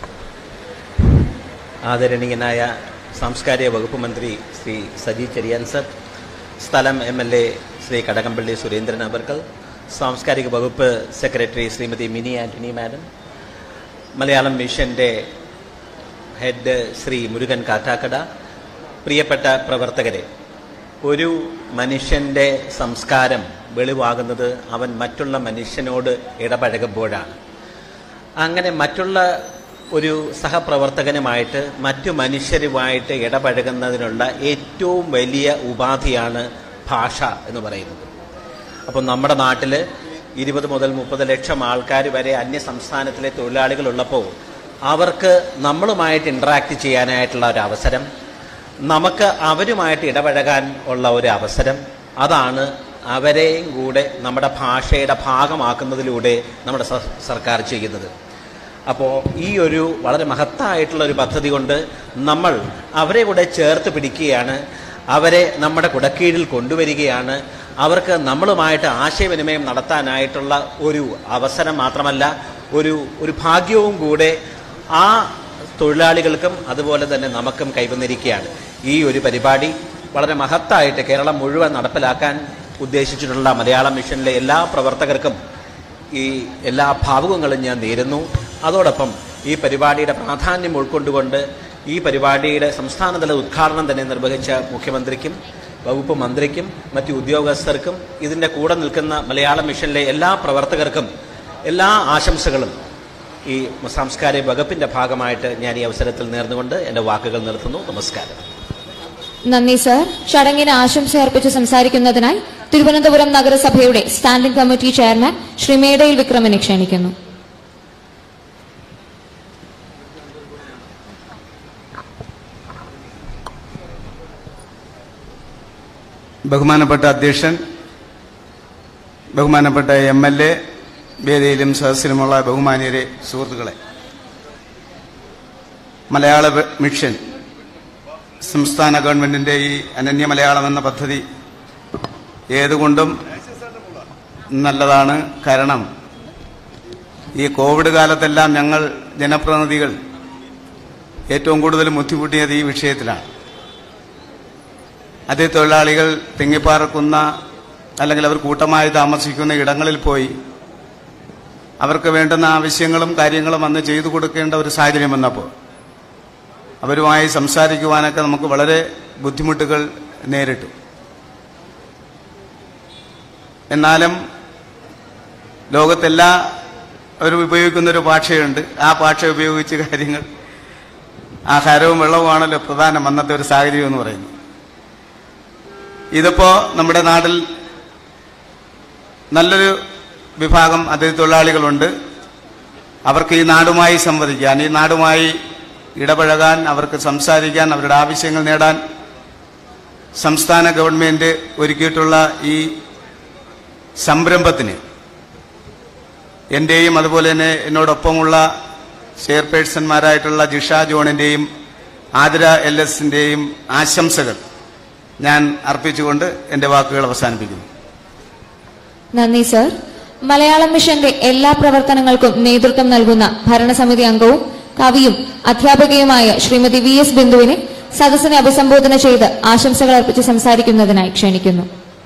ആദരണീയനായ സാംസ്കാരിക വകുപ്പ് മന്ത്രി ശ്രീ സജി ചെറിയാൻ സർ സ്ഥലം M L A Shri Kadakampally Surendran അവർക്കൽ സാംസ്കാരിക വകുപ്പ് സെക്രട്ടറി ശ്രീമതി മിനി ആന്റണി മാഡം മലയാളം മിഷന്റെ ഹെഡ് ശ്രീ മുരുകൻ കാറ്റാക്കട പ്രിയപ്പെട്ട പ്രവർത്തകരെ ഒരു മനുഷ്യന്റെ സംസ്കാരം വെളിവാകുന്നത് അവൻ മറ്റുള്ള മനുഷ്യനോട് ഇടപഴകുമ്പോഴാണ് അങ്ങനെ മറ്റുള്ള ഒരു സഹപ്രവർത്തകനുമായിട്ട് മറ്റു മനുഷ്യരുമായിട്ട് ഇടപഴകുന്നതിനുള്ള ഏറ്റവും വലിയ ഉപാധിയാണ് ഭാഷ എന്ന് പറയുന്നത് അപ്പം നമ്മുടെ നാട്ടിൽ ഇരുപത് മുതൽ മുപ്പത് ലക്ഷം ആൾക്കാർ വരെ അന്യ സംസ്ഥാനത്തിലെ തൊഴിലാളികളുള്ളപ്പോൾ അവർക്ക് നമ്മളുമായിട്ട് ഇൻട്രാക്ട് ചെയ്യാനായിട്ടുള്ള ഒരു അവസരം നമുക്ക് അവരുമായിട്ട് ഇടപഴകാൻ ഉള്ള ഒരു അവസരം അതാണ് അവരെയും കൂടെ നമ്മുടെ ഭാഷയുടെ ഭാഗമാക്കുന്നതിലൂടെ നമ്മുടെ സ- സർക്കാർ ചെയ്യുന്നത് അപ്പോൾ ഈ ഒരു വളരെ മഹത്തായിട്ടുള്ള ഒരു പദ്ധതി കൊണ്ട് നമ്മൾ അവരെ കൂടെ ചേർത്ത് പിടിക്കുകയാണ് അവരെ നമ്മുടെ കുടക്കീഴിൽ കൊണ്ടുവരികയാണ് അവർക്ക് നമ്മളുമായിട്ട് ആശയവിനിമയം നടത്താനായിട്ടുള്ള ഒരു അവസരം മാത്രമല്ല ഒരു ഒരു ഭാഗ്യവും കൂടെ ആ തൊഴിലാളികൾക്കും അതുപോലെ തന്നെ നമുക്കും കൈവന്നിരിക്കുകയാണ് ഈ ഒരു പരിപാടി വളരെ മഹത്തായിട്ട് കേരളം മുഴുവൻ നടപ്പിലാക്കാൻ ഉദ്ദേശിച്ചിട്ടുള്ള മലയാളം മിഷനിലെ എല്ലാ പ്രവർത്തകർക്കും ഈ എല്ലാ ഭാവുകങ്ങളും ഞാൻ നേരുന്നു അതോടൊപ്പം ഈ പരിപാടിയുടെ പ്രാധാന്യം ഉൾക്കൊണ്ടുകൊണ്ട് ഈ പരിപാടിയുടെ സംസ്ഥാനതല ഉദ്ഘാടനം തന്നെ നിർവഹിച്ച മുഖ്യമന്ത്രിക്കും വകുപ്പ് മന്ത്രിക്കും മറ്റു ഉദ്യോഗസ്ഥർക്കും ഇതിൻ്റെ കൂടെ നിൽക്കുന്ന മലയാളം മിഷനിലെ എല്ലാ പ്രവർത്തകർക്കും എല്ലാ ആശംസകളും ഈ സാംസ്കാരിക വകുപ്പിന്റെ ഭാഗമായിട്ട് ഞാൻ ഈ അവസരത്തിൽ നേർന്നുകൊണ്ട് എൻ്റെ വാക്കുകൾ നിർത്തുന്നു നമസ്കാരം നന്ദി സർ ചടങ്ങിന് ആശംസ അർപ്പിച്ച് സംസാരിക്കുന്നതിനായി തിരുവനന്തപുരം നഗരസഭയുടെ standing committee chairman Shri Medayil വിക്രമനെ ക്ഷണിക്കുന്നു ബഹുമാനപ്പെട്ട അധ്യക്ഷൻ ബഹുമാനപ്പെട്ട എം എൽ എ വേദിയിലും സദസ്സിലുമുള്ള ബഹുമാനീയരെ സുഹൃത്തുക്കളെ മലയാള വ- മിഷൻ സംസ്ഥാന ഗവൺമെന്റിന്റെ ഈ അനന്യ മലയാളം എന്ന പദ്ധതി ഏതുകൊണ്ടും നല്ലതാണ് കാരണം ഈ കോവിഡ് കാലത്തെല്ലാം ഞങ്ങൾ ജനപ്രതിനിധികൾ ഏറ്റവും കൂടുതൽ ബുദ്ധിമുട്ടിയത് ഈ വിഷയത്തിലാണ് അതേ തൊഴിലാളികൾ തിങ്ങിപ്പാർക്കുന്ന അല്ലെങ്കിൽ അവർ കൂട്ടമായി താമസിക്കുന്ന ഇടങ്ങളിൽ പോയി അവർക്ക് വേണ്ടുന്ന ആവശ്യങ്ങളും കാര്യങ്ങളും അന്ന് ചെയ്തു കൊടുക്കേണ്ട ഒരു സാഹചര്യം വന്നപ്പോൾ അവരുമായി സംസാരിക്കുവാനൊക്കെ നമുക്ക് വളരെ ബുദ്ധിമുട്ടുകൾ നേരിട്ടു എന്നാലും ലോകത്തെല്ലാ അവരും ഉപയോഗിക്കുന്ന ഒരു ഭാഷയുണ്ട് ആ ഭാഷ ഉപയോഗിച്ച് കാര്യങ്ങൾ ആഹാരവും വെള്ളവുമാണല്ലോ പ്രധാനം അന്നത്തെ ഒരു സാഹചര്യം എന്ന് പറയുന്നത് ഇതിപ്പോ നമ്മുടെ നാട്ടിൽ നല്ലൊരു വിഭാഗം അതിഥി തൊഴിലാളികളുണ്ട് അവർക്ക് ഈ നാടുമായി സംവദിക്കാൻ ഈ നാടുമായി ഇടപഴകാൻ അവർക്ക് സംസാരിക്കാൻ അവരുടെ ആവശ്യങ്ങൾ നേടാൻ സംസ്ഥാന ഗവൺമെന്റ് ഒരുക്കിയിട്ടുള്ള ഈ സംരംഭത്തിന് എന്റെയും അതുപോലെ തന്നെ എന്നോടൊപ്പമുള്ള ചെയർപേഴ്സൺമാരായിട്ടുള്ള ജിഷ ജോണിന്റെയും ആതിര എൽ എസിന്റെയും ആശംസകൾ ഞാൻ അർപ്പിച്ചുകൊണ്ട് എന്റെ വാക്കുകൾ അവസാനിപ്പിക്കുന്നു നന്ദി സർ മലയാളം മിഷന്റെ എല്ലാ പ്രവർത്തനങ്ങൾക്കും നേതൃത്വം നൽകുന്ന ഭരണസമിതി അംഗവും കവിയും അധ്യാപകയുമായ ശ്രീമതി വി എസ് ബിന്ദുവിനെ സദസ്സിനെ അഭിസംബോധന ചെയ്ത് ആശംസകൾ അർപ്പിച്ച് സംസാരിക്കുന്നതിനായി ക്ഷണിക്കുന്നു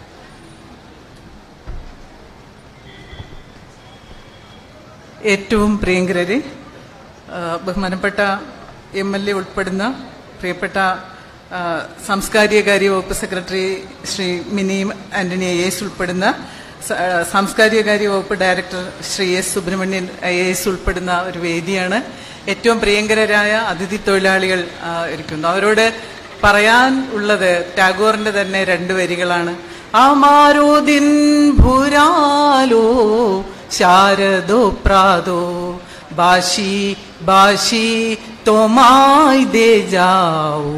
ഏറ്റവും പ്രിയങ്കരരെ ആ, ബഹുമാനപ്പെട്ട എം എൽ എ ഉൾപ്പെടുന്ന പ്രിയപ്പെട്ട ആ, സാംസ്കാരിക കാര്യ വകുപ്പ് secretary Shri Mini Antony I S ഉൾപ്പെടുന്ന സ- ആ, സാംസ്കാരിക കാര്യ വകുപ്പ് director Shri S Subramanian I S ഉൾപ്പെടുന്ന ഒരു വേദിയാണ് ഏറ്റവും പ്രിയങ്കരരായ അതിഥി തൊഴിലാളികൾ ആ, ഇരിക്കുന്നു അവരോട് പറയാൻ ഉള്ളത് ടാഗോറിന്റെ തന്നെ രണ്ട് വരികളാണ് അമാരോ ദിൻ ഭുരാലോ ശാരദോ പ്രാതോ ബാഷി ബാഷി തോമായി ദേ ജാവൂ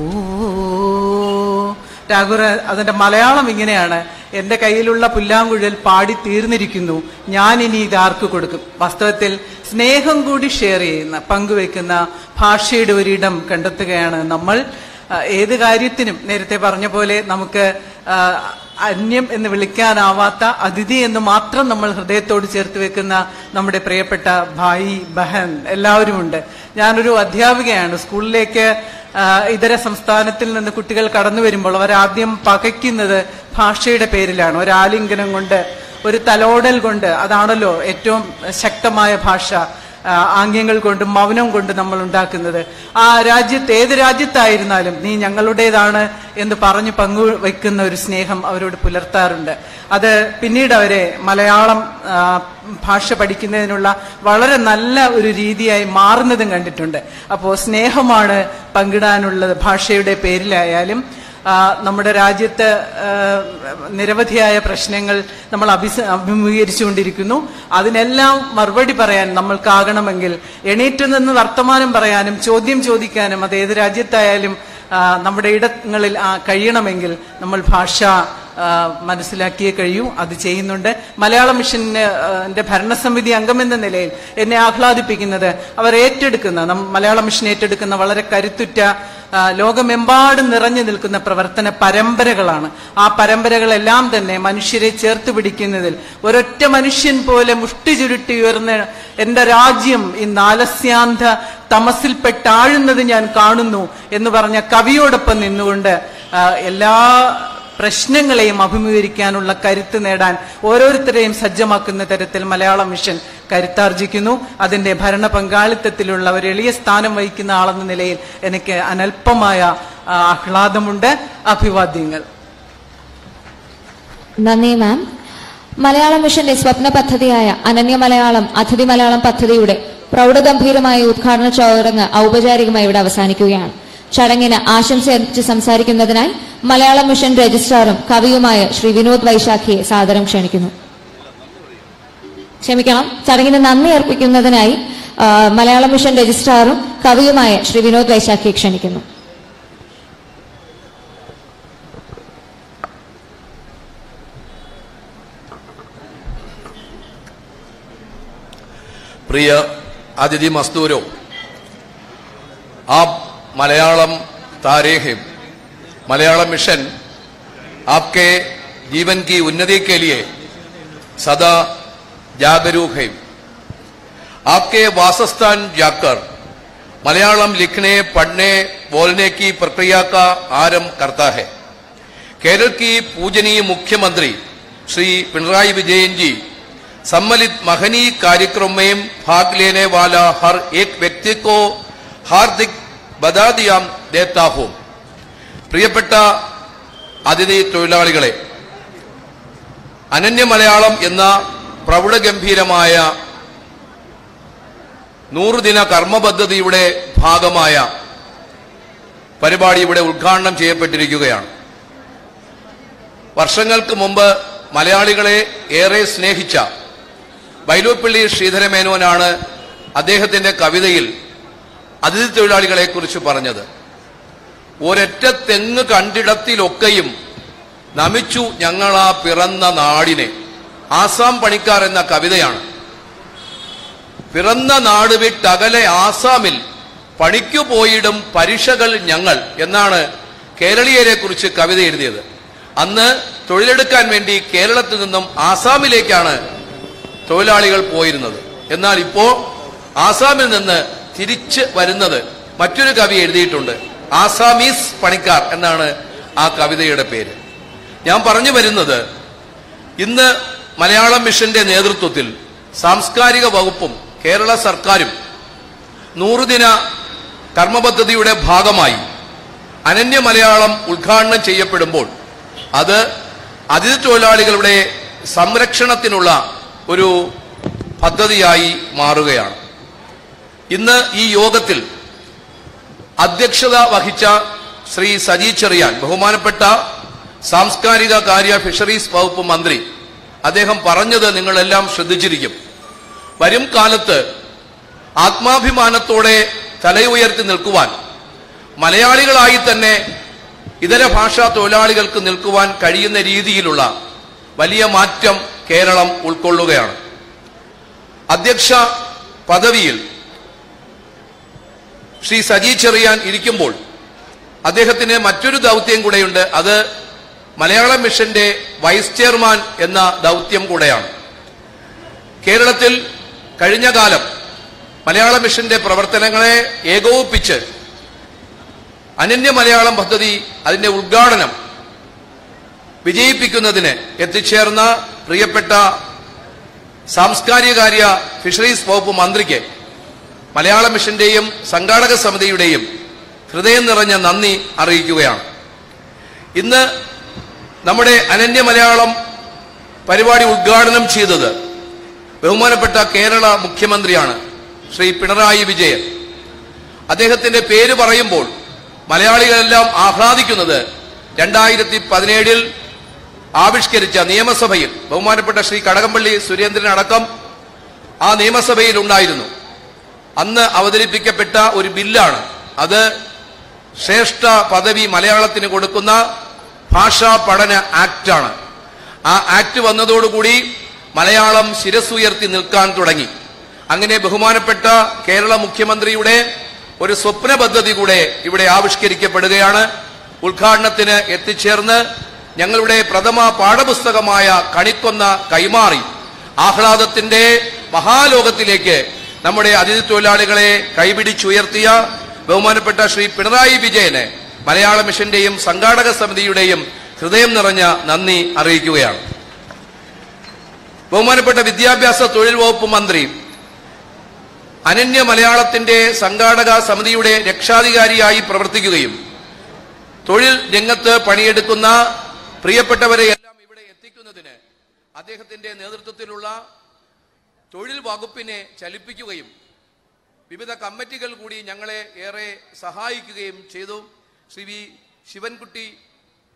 ടാഗോർ അതിന്റെ മലയാളം ഇങ്ങനെയാണ് എന്റെ കയ്യിലുള്ള പുല്ലാങ്കുഴൽ പാടി തീർന്നിരിക്കുന്നു ഞാൻ ഇനി ഇത് ആർക്ക് കൊടുക്കും വാസ്തവത്തിൽ സ്നേഹം കൂടി ഷെയർ ചെയ്യുന്ന പങ്കുവെക്കുന്ന ഭാഷയുടെ ഒരിടം കണ്ടെത്തുകയാണ് നമ്മൾ ആ, ഏത് കാര്യത്തിനും നേരത്തെ പറഞ്ഞ പോലെ നമുക്ക് ആ, അന്യം എന്ന് വിളിക്കാനാവാത്ത അതിഥി എന്ന് മാത്രം നമ്മൾ ഹൃദയത്തോട് ചേർത്ത് വെക്കുന്ന നമ്മുടെ പ്രിയപ്പെട്ട ഭായി ബഹൻ എല്ലാവരും ഉണ്ട് ഞാനൊരു അധ്യാപികയാണ് സ്കൂളിലേക്ക് ആ, ഇതര സംസ്ഥാനത്തിൽ നിന്ന് കുട്ടികൾ കടന്നു വരുമ്പോൾ അവരാദ്യം പകയ്ക്കുന്നത് ഭാഷയുടെ പേരിലാണ് ഒരു ആലിംഗനം കൊണ്ട് ഒരു തലോടൽ കൊണ്ട് അതാണല്ലോ ഏറ്റവും ശക്തമായ ഭാഷ ആ, ആംഗ്യങ്ങൾ കൊണ്ടും മൗനം കൊണ്ട് നമ്മൾ ഉണ്ടാക്കുന്നത് ആ രാജ്യത്ത് ഏത് രാജ്യത്തായിരുന്നാലും നീ ഞങ്ങളുടേതാണ് എന്ന് പറഞ്ഞു പങ്കുവെക്കുന്ന ഒരു സ്നേഹം അവരോട് പുലർത്താറുണ്ട് അത് പിന്നീട് അവരെ മലയാളം ആ, ഭാഷ പഠിക്കുന്നതിനുള്ള വളരെ നല്ല ഒരു രീതിയായി മാറുന്നതും കണ്ടിട്ടുണ്ട് അപ്പോൾ സ്നേഹമാണ് പങ്കിടാനുള്ളത് ഭാഷയുടെ പേരിലായാലും ആ, നമ്മുടെ രാജ്യത്ത് ആ, നിരവധിയായ പ്രശ്നങ്ങൾ നമ്മൾ അഭിസ അഭിമുഖീകരിച്ചുകൊണ്ടിരിക്കുന്നു അതിനെല്ലാം മറുപടി പറയാൻ നമ്മൾക്കാകണമെങ്കിൽ എണീറ്റ് നിന്ന് വർത്തമാനം പറയാനും ചോദ്യം ചോദിക്കാനും അത് ഏത് രാജ്യത്തായാലും ആ, നമ്മുടെ ഇടങ്ങളിൽ ആ, കഴിയണമെങ്കിൽ നമ്മൾ ഭാഷ ആ, മനസ്സിലാക്കിയേ കഴിയൂ അത് ചെയ്യുന്നുണ്ട് മലയാള മിഷന് ആ, ന്റെ ഭരണസമിതി അംഗമെന്ന നിലയിൽ എന്നെ ആഹ്ലാദിപ്പിക്കുന്നത് അവർ ഏറ്റെടുക്കുന്ന നം- മലയാള മിഷൻ ഏറ്റെടുക്കുന്ന വളരെ കരുത്തുറ്റ ആ, ലോകമെമ്പാടും നിറഞ്ഞു നിൽക്കുന്ന പ്രവർത്തന പരമ്പരകളാണ് ആ പരമ്പരകളെല്ലാം തന്നെ മനുഷ്യരെ ചേർത്ത് പിടിക്കുന്നതിൽ ഒരൊറ്റ മനുഷ്യൻ പോലെ മുഷ്ടി ചുരുട്ടി ഉയർന്ന് എന്റെ രാജ്യം ഈ നാലസ്യാന്ത തമസിൽപ്പെട്ടാഴുന്നത് ഞാൻ കാണുന്നു എന്ന് പറഞ്ഞ കവിയോടൊപ്പം നിന്നുകൊണ്ട് ആ, എല്ലാ പ്രശ്നങ്ങളെയും അഭിമുഖീകരിക്കാനുള്ള കരുത്ത് നേടാൻ ഓരോരുത്തരെയും സജ്ജമാക്കുന്ന തരത്തിൽ മലയാള മിഷൻ കരുത്താർജിക്കുന്നു അതിന്റെ ഭരണ പങ്കാളിത്തത്തിലുള്ള ഒരു എളിയ സ്ഥാനം വഹിക്കുന്ന ആളെന്ന നിലയിൽ എനിക്ക് അനൽപമായ ആ, ആഹ്ലാദമുണ്ട് അഭിവാദ്യങ്ങൾ നന്ദി മാം മലയാള മിഷന്റെ സ്വപ്ന പദ്ധതിയായ അനന്യ മലയാളം അതിഥി മലയാളം പദ്ധതിയുടെ പ്രൗഢഗംഭീരമായ ഉദ്ഘാടന ചടങ്ങ് ഔപചാരികമായി ഇവിടെ അവസാനിക്കുകയാണ് ചടങ്ങിന് ആശംസ അർപ്പിച്ച് സംസാരിക്കുന്നതിനായി മലയാളം മിഷൻ രജിസ്ട്രാറും കവിയുമായ ശ്രീ വിനോദ് വൈശാഖിയെ സാദരം ക്ഷണിക്കുന്നു ക്ഷമിക്കണം ചടങ്ങിന് നന്ദി അർപ്പിക്കുന്നതിനായി ആ, മലയാളം മിഷൻ രജിസ്ട്രാറും കവിയുമായ ശ്രീ വിനോദ് വൈശാഖിയെ ക്ഷണിക്കുന്നു प्रिय अतिथि मजदूरों आप मलयालम तारीख मलयालम मिशन आपके जीवन की उन्नति के लिए सदा जागरूक है आपके वासस्थान जाकर मलयालम लिखने पढ़ने बोलने की प्रक्रिया का आरंभ करता है केरल की पूजनीय मुख्यमंत्री श्री पिनराई विजयन जी सम्मिलित महनीय कार्यक्रम में भाग लेने वाला हर एक व्यक्ति को हार्दिक बधादियां देता हूं പ്രിയപ്പെട്ട അതിഥി തൊഴിലാളികളെ അനന്യ മലയാളം എന്ന പ്രൗഢഗംഭീരമായ നൂറുദിന കർമ്മ പദ്ധതിയുടെ ഭാഗമായ പരിപാടി ഇവിടെ ഉദ്ഘാടനം ചെയ്യപ്പെട്ടിരിക്കുകയാണ് വർഷങ്ങൾക്ക് മുമ്പ് മലയാളികളെ ഏറെ സ്നേഹിച്ച ബൈലോപ്പള്ളി ശ്രീധരമേനോനാണ് അദ്ദേഹത്തിന്റെ കവിതയിൽ അതിഥി തൊഴിലാളികളെ കുറിച്ച് പറഞ്ഞത് ഒരൊറ്റ തെങ്ങ് കണ്ടിടത്തിലൊക്കെയും നമിച്ചു ഞങ്ങളാ പിറന്ന നാടിനെ ആസാം പണിക്കാർ എന്ന കവിതയാണ് പിറന്ന നാട് വിട്ടകലെ ആസാമിൽ പണിക്കു പോയിടും പരീക്ഷകൾ ഞങ്ങൾ എന്നാണ് കേരളീയരെ കുറിച്ച് കവിത എഴുതിയത് അന്ന് തൊഴിലെടുക്കാൻ വേണ്ടി കേരളത്തിൽ നിന്നും ആസാമിലേക്കാണ് തൊഴിലാളികൾ പോയിരുന്നത് എന്നാൽ ഇപ്പോ ആസാമിൽ നിന്ന് തിരിച്ച് വരുന്നത് മറ്റൊരു കവി എഴുതിയിട്ടുണ്ട് ആസാമീസ് പണിക്കാർ എന്നാണ് ആ കവിതയുടെ പേര് ഞാൻ പറഞ്ഞു വരുന്നത് ഇന്ന് മലയാളം മിഷന്റെ നേതൃത്വത്തിൽ സാംസ്കാരിക വകുപ്പും കേരള സർക്കാരും നൂറുദിന കർമ്മപദ്ധതിയുടെ ഭാഗമായി അനന്യ മലയാളം ഉദ്ഘാടനം ചെയ്യപ്പെടുമ്പോൾ അത് അതിഥി തൊഴിലാളികളുടെ സംരക്ഷണത്തിനുള്ള ഒരു പദ്ധതിയായി മാറുകയാണ് ഇന്ന് ഈ യോഗത്തിൽ അധ്യക്ഷത വഹിച്ച ശ്രീ സജി ചെറിയാൻ ബഹുമാനപ്പെട്ട സാംസ്കാരിക കാര്യ ഫിഷറീസ് വകുപ്പ് മന്ത്രി അദ്ദേഹം പറഞ്ഞത് നിങ്ങളെല്ലാം ശ്രദ്ധിച്ചിരിക്കും വരും കാലത്ത് ആത്മാഭിമാനത്തോടെ തലയുയർത്തി നിൽക്കുവാൻ മലയാളികളായി തന്നെ ഇതര ഭാഷാ തൊഴിലാളികൾക്ക് നിൽക്കുവാൻ കഴിയുന്ന രീതിയിലുള്ള വലിയ മാറ്റം കേരളം ഉൾക്കൊള്ളുകയാണ് അധ്യക്ഷ പദവിയിൽ ശ്രീ സജി ചെറിയാൻ ഇരിക്കുമ്പോൾ അദ്ദേഹത്തിന് മറ്റൊരു ദൗത്യം കൂടെയുണ്ട് അത് മലയാളം മിഷന്റെ വൈസ് ചെയർമാൻ എന്ന ദൗത്യം കൂടെയാണ് കേരളത്തിൽ കഴിഞ്ഞ കാലം മലയാള മിഷന്റെ പ്രവർത്തനങ്ങളെ ഏകോപിപ്പിച്ച് അനന്യ മലയാളം പദ്ധതി അതിന്റെ ഉദ്ഘാടനം വിജയിപ്പിക്കുന്നതിന് എത്തിച്ചേർന്ന പ്രിയപ്പെട്ട സാംസ്കാരിക കാര്യ ഫിഷറീസ് വകുപ്പ് മന്ത്രിക്ക് മലയാള മിഷന്റെയും സംഘാടക സമിതിയുടെയും ഹൃദയം നിറഞ്ഞ നന്ദി അറിയിക്കുകയാണ് ഇന്ന് നമ്മുടെ അനന്യ മലയാളം പരിപാടി ഉദ്ഘാടനം ചെയ്തത് ബഹുമാനപ്പെട്ട കേരള മുഖ്യമന്ത്രിയാണ് ശ്രീ പിണറായി വിജയൻ അദ്ദേഹത്തിന്റെ പേര് പറയുമ്പോൾ മലയാളികളെല്ലാം ആഹ്ലാദിക്കുന്നത് രണ്ടായിരത്തി പതിനേഴിൽ ആവിഷ്കരിച്ച നിയമസഭയിൽ ബഹുമാനപ്പെട്ട ശ്രീ കടകംപള്ളി സുരേന്ദ്രൻ അടക്കം ആ നിയമസഭയിൽ ഉണ്ടായിരുന്നു അന്ന് അവതരിപ്പിക്കപ്പെട്ട ഒരു ബില്ലാണ് അത് ശ്രേഷ്ഠ പദവി മലയാളത്തിന് കൊടുക്കുന്ന ഭാഷാ പഠന ആക്ടാണ് ആ ആക്ട് വന്നതോടുകൂടി മലയാളം ശിരസുയർത്തി നിൽക്കാൻ തുടങ്ങി അങ്ങനെ ബഹുമാനപ്പെട്ട കേരള മുഖ്യമന്ത്രിയുടെ ഒരു സ്വപ്ന പദ്ധതി കൂടെ ഇവിടെ ആവിഷ്കരിക്കപ്പെടുകയാണ് ഉദ്ഘാടനത്തിന് എത്തിച്ചേർന്ന് ഞങ്ങളുടെ പ്രഥമ പാഠപുസ്തകമായ കണിക്കൊന്ന കൈമാറി ആഹ്ലാദത്തിന്റെ മഹാലോകത്തിലേക്ക് നമ്മുടെ അതിഥി തൊഴിലാളികളെ കൈപിടിച്ചുയർത്തിയ ബഹുമാനപ്പെട്ട ശ്രീ പിണറായി വിജയന് മലയാള മിഷന്റെയും സംഘാടക സമിതിയുടെയും ഹൃദയം നിറഞ്ഞ നന്ദി അറിയിക്കുകയാണ് ബഹുമാനപ്പെട്ട വിദ്യാഭ്യാസ തൊഴിൽ വകുപ്പ് മന്ത്രി അനന്യ മലയാളത്തിന്റെ സംഘാടക സമിതിയുടെ രക്ഷാധികാരിയായി പ്രവർത്തിക്കുകയും തൊഴിൽ രംഗത്ത് പണിയെടുക്കുന്ന പ്രിയപ്പെട്ടവരെ എല്ലാം ഇവിടെ എത്തിക്കുന്നതിന് അദ്ദേഹത്തിന്റെ നേതൃത്വത്തിലുള്ള തൊഴിൽ വകുപ്പിനെ ചലിപ്പിക്കുകയും വിവിധ കമ്മിറ്റികൾ കൂടി ഞങ്ങളെ ഏറെ സഹായിക്കുകയും ചെയ്തു ശ്രീ വി ശിവൻകുട്ടി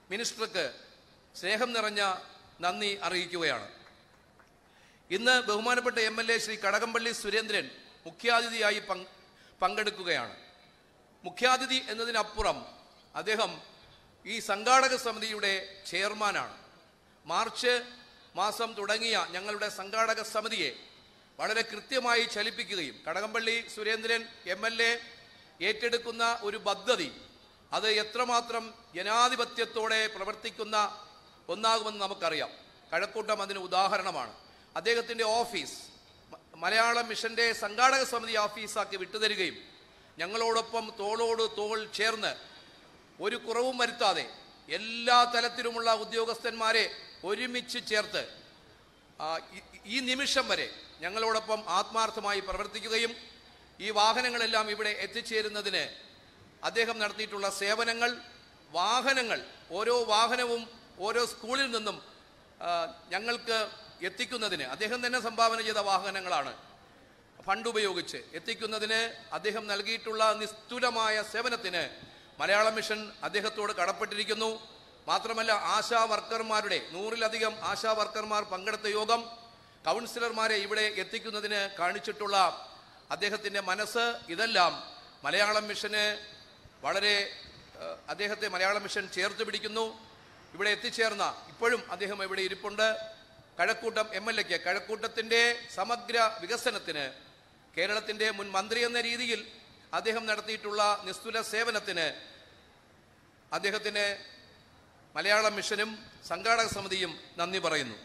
മിനിസ്റ്റർക്ക് സ്നേഹം നിറഞ്ഞ നന്ദി അറിയിക്കുകയാണ് ഇന്ന് ബഹുമാനപ്പെട്ട M L A Shri Kadakampally Surendran മുഖ്യാതിഥിയായി പങ്ക് പങ്കെടുക്കുകയാണ് മുഖ്യാതിഥി എന്നതിനപ്പുറം അദ്ദേഹം ഈ സംഘാടക സമിതിയുടെ ചെയർമാനാണ് മാർച്ച് മാസം തുടങ്ങിയ ഞങ്ങളുടെ സംഘാടക സമിതിയെ വളരെ കൃത്യമായി ചലിപ്പിക്കുകയും Kadakampally Surendran M L A ഏറ്റെടുക്കുന്ന ഒരു പദ്ധതി അത് എത്രമാത്രം ജനാധിപത്യത്തോടെ പ്രവർത്തിക്കുന്ന ഒന്നാകുമെന്ന് നമുക്കറിയാം കഴക്കൂട്ടം അതിന് ഉദാഹരണമാണ് അദ്ദേഹത്തിൻ്റെ ഓഫീസ് മ- മലയാളം മിഷന്റെ സംഘാടക സമിതി ഓഫീസാക്കി വിട്ടുതരികയും ഞങ്ങളോടൊപ്പം തോളോട് തോൾ ചേർന്ന് ഒരു കുറവും വരുത്താതെ എല്ലാ തലത്തിലുമുള്ള ഉദ്യോഗസ്ഥന്മാരെ ഒരുമിച്ച് ചേർത്ത് ആ, ഈ- ഈ നിമിഷം വരെ ഞങ്ങളോടൊപ്പം ആത്മാർത്ഥമായി പ്രവർത്തിക്കുകയും ഈ വാഹനങ്ങളെല്ലാം ഇവിടെ എത്തിച്ചേരുന്നതിന് അദ്ദേഹം നടത്തിയിട്ടുള്ള സേവനങ്ങൾ വാഹനങ്ങൾ ഓരോ വാഹനവും ഓരോ സ്കൂളിൽ നിന്നും ആ, ഞങ്ങൾക്ക് എത്തിക്കുന്നതിന് അദ്ദേഹം തന്നെ സംഭാവന ചെയ്ത വാഹനങ്ങളാണ് ഫണ്ട് ഉപയോഗിച്ച് എത്തിക്കുന്നതിന് അദ്ദേഹം നൽകിയിട്ടുള്ള നിസ്തുലമായ സേവനത്തിന് മലയാളം മിഷൻ അദ്ദേഹത്തോട് കടപ്പെട്ടിരിക്കുന്നു മാത്രമല്ല ആശാ വർക്കർമാരുടെ നൂറിലധികം ആശാ വർക്കർമാർ പങ്കെടുത്ത യോഗം കൗൺസിലർമാരെ ഇവിടെ എത്തിക്കുന്നതിന് കാണിച്ചിട്ടുള്ള അദ്ദേഹത്തിൻ്റെ മനസ്സ് ഇതെല്ലാം മലയാളം മിഷന് വളരെ ഏഹ്, അദ്ദേഹത്തെ മലയാളം മിഷൻ ചേർത്ത് പിടിക്കുന്നു ഇവിടെ എത്തിച്ചേർന്ന ഇപ്പോഴും അദ്ദേഹം ഇവിടെ ഇരിപ്പുണ്ട് കഴക്കൂട്ടം എം എൽ എക്ക് കഴക്കൂട്ടത്തിൻ്റെ സമഗ്ര വികസനത്തിന് കേരളത്തിൻ്റെ മുൻ മന്ത്രി എന്ന രീതിയിൽ അദ്ദേഹം നടത്തിയിട്ടുള്ള നിസ്തുല സേവനത്തിന് അദ്ദേഹത്തിന് മലയാളം മിഷനും സംഘാടക സമിതിയും നന്ദി പറയുന്നു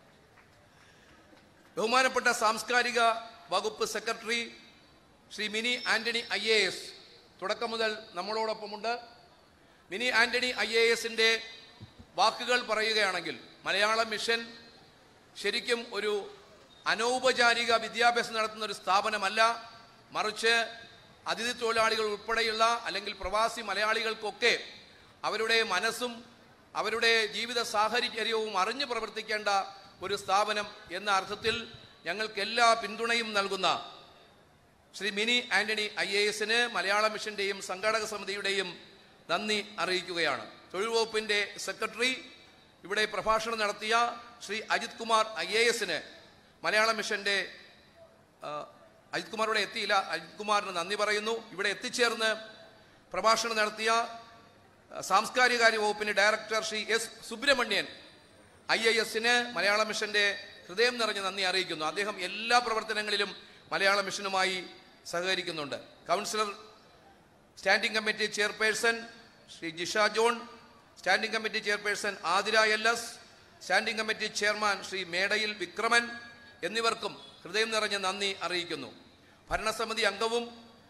ബഹുമാനപ്പെട്ട സാംസ്കാരിക വകുപ്പ് secretary Shri Mini Antony I A S തുടക്കം മുതൽ നമ്മളോടൊപ്പമുണ്ട് മിനി ആന്റണി ഐ എ എസിൻ്റെ വാക്കുകൾ പറയുകയാണെങ്കിൽ മലയാളം മിഷൻ ശരിക്കും ഒരു അനൗപചാരിക വിദ്യാഭ്യാസം നടത്തുന്ന ഒരു സ്ഥാപനമല്ല മറിച്ച് അതിഥി തൊഴിലാളികൾ ഉൾപ്പെടെയുള്ള അല്ലെങ്കിൽ പ്രവാസി മലയാളികൾക്കൊക്കെ അവരുടെ മനസ്സും അവരുടെ ജീവിത സാഹചര്യവും അറിഞ്ഞു പ്രവർത്തിക്കേണ്ട ഒരു സ്ഥാപനം എന്ന അർത്ഥത്തിൽ ഞങ്ങൾക്ക് എല്ലാ പിന്തുണയും നൽകുന്ന ശ്രീ മിനി ആന്റണി ഐ എ എസിന് മലയാള മിഷന്റെയും സംഘാടക സമിതിയുടെയും നന്ദി അറിയിക്കുകയാണ് തൊഴിൽ വകുപ്പിന്റെ സെക്രട്ടറി ഇവിടെ പ്രഭാഷണം നടത്തിയ ശ്രീ അജിത് കുമാർ ഐ എ എസിന് മലയാള മിഷന്റെ ആ, അജിത് കുമാർ ഇവിടെ എത്തിയില്ല അജിത് കുമാറിന് നന്ദി പറയുന്നു ഇവിടെ എത്തിച്ചേർന്ന് പ്രഭാഷണം നടത്തിയ ആ, സാംസ്കാരികാര്യ വകുപ്പിന്റെ director Shri S Subramanian I I എസിന് മലയാള മിഷന്റെ ഹൃദയം നിറഞ്ഞ നന്ദി അറിയിക്കുന്നു അദ്ദേഹം എല്ലാ പ്രവർത്തനങ്ങളിലും മലയാള മിഷനുമായി സഹകരിക്കുന്നുണ്ട് councillor standing committee chairperson Shri Jisha John standing committee chairperson Athira L S standing committee chairman Shri Medayil Vikraman എന്നിവർക്കും ഹൃദയം നിറഞ്ഞ നന്ദി അറിയിക്കുന്നു ഭരണസമിതി അംഗവും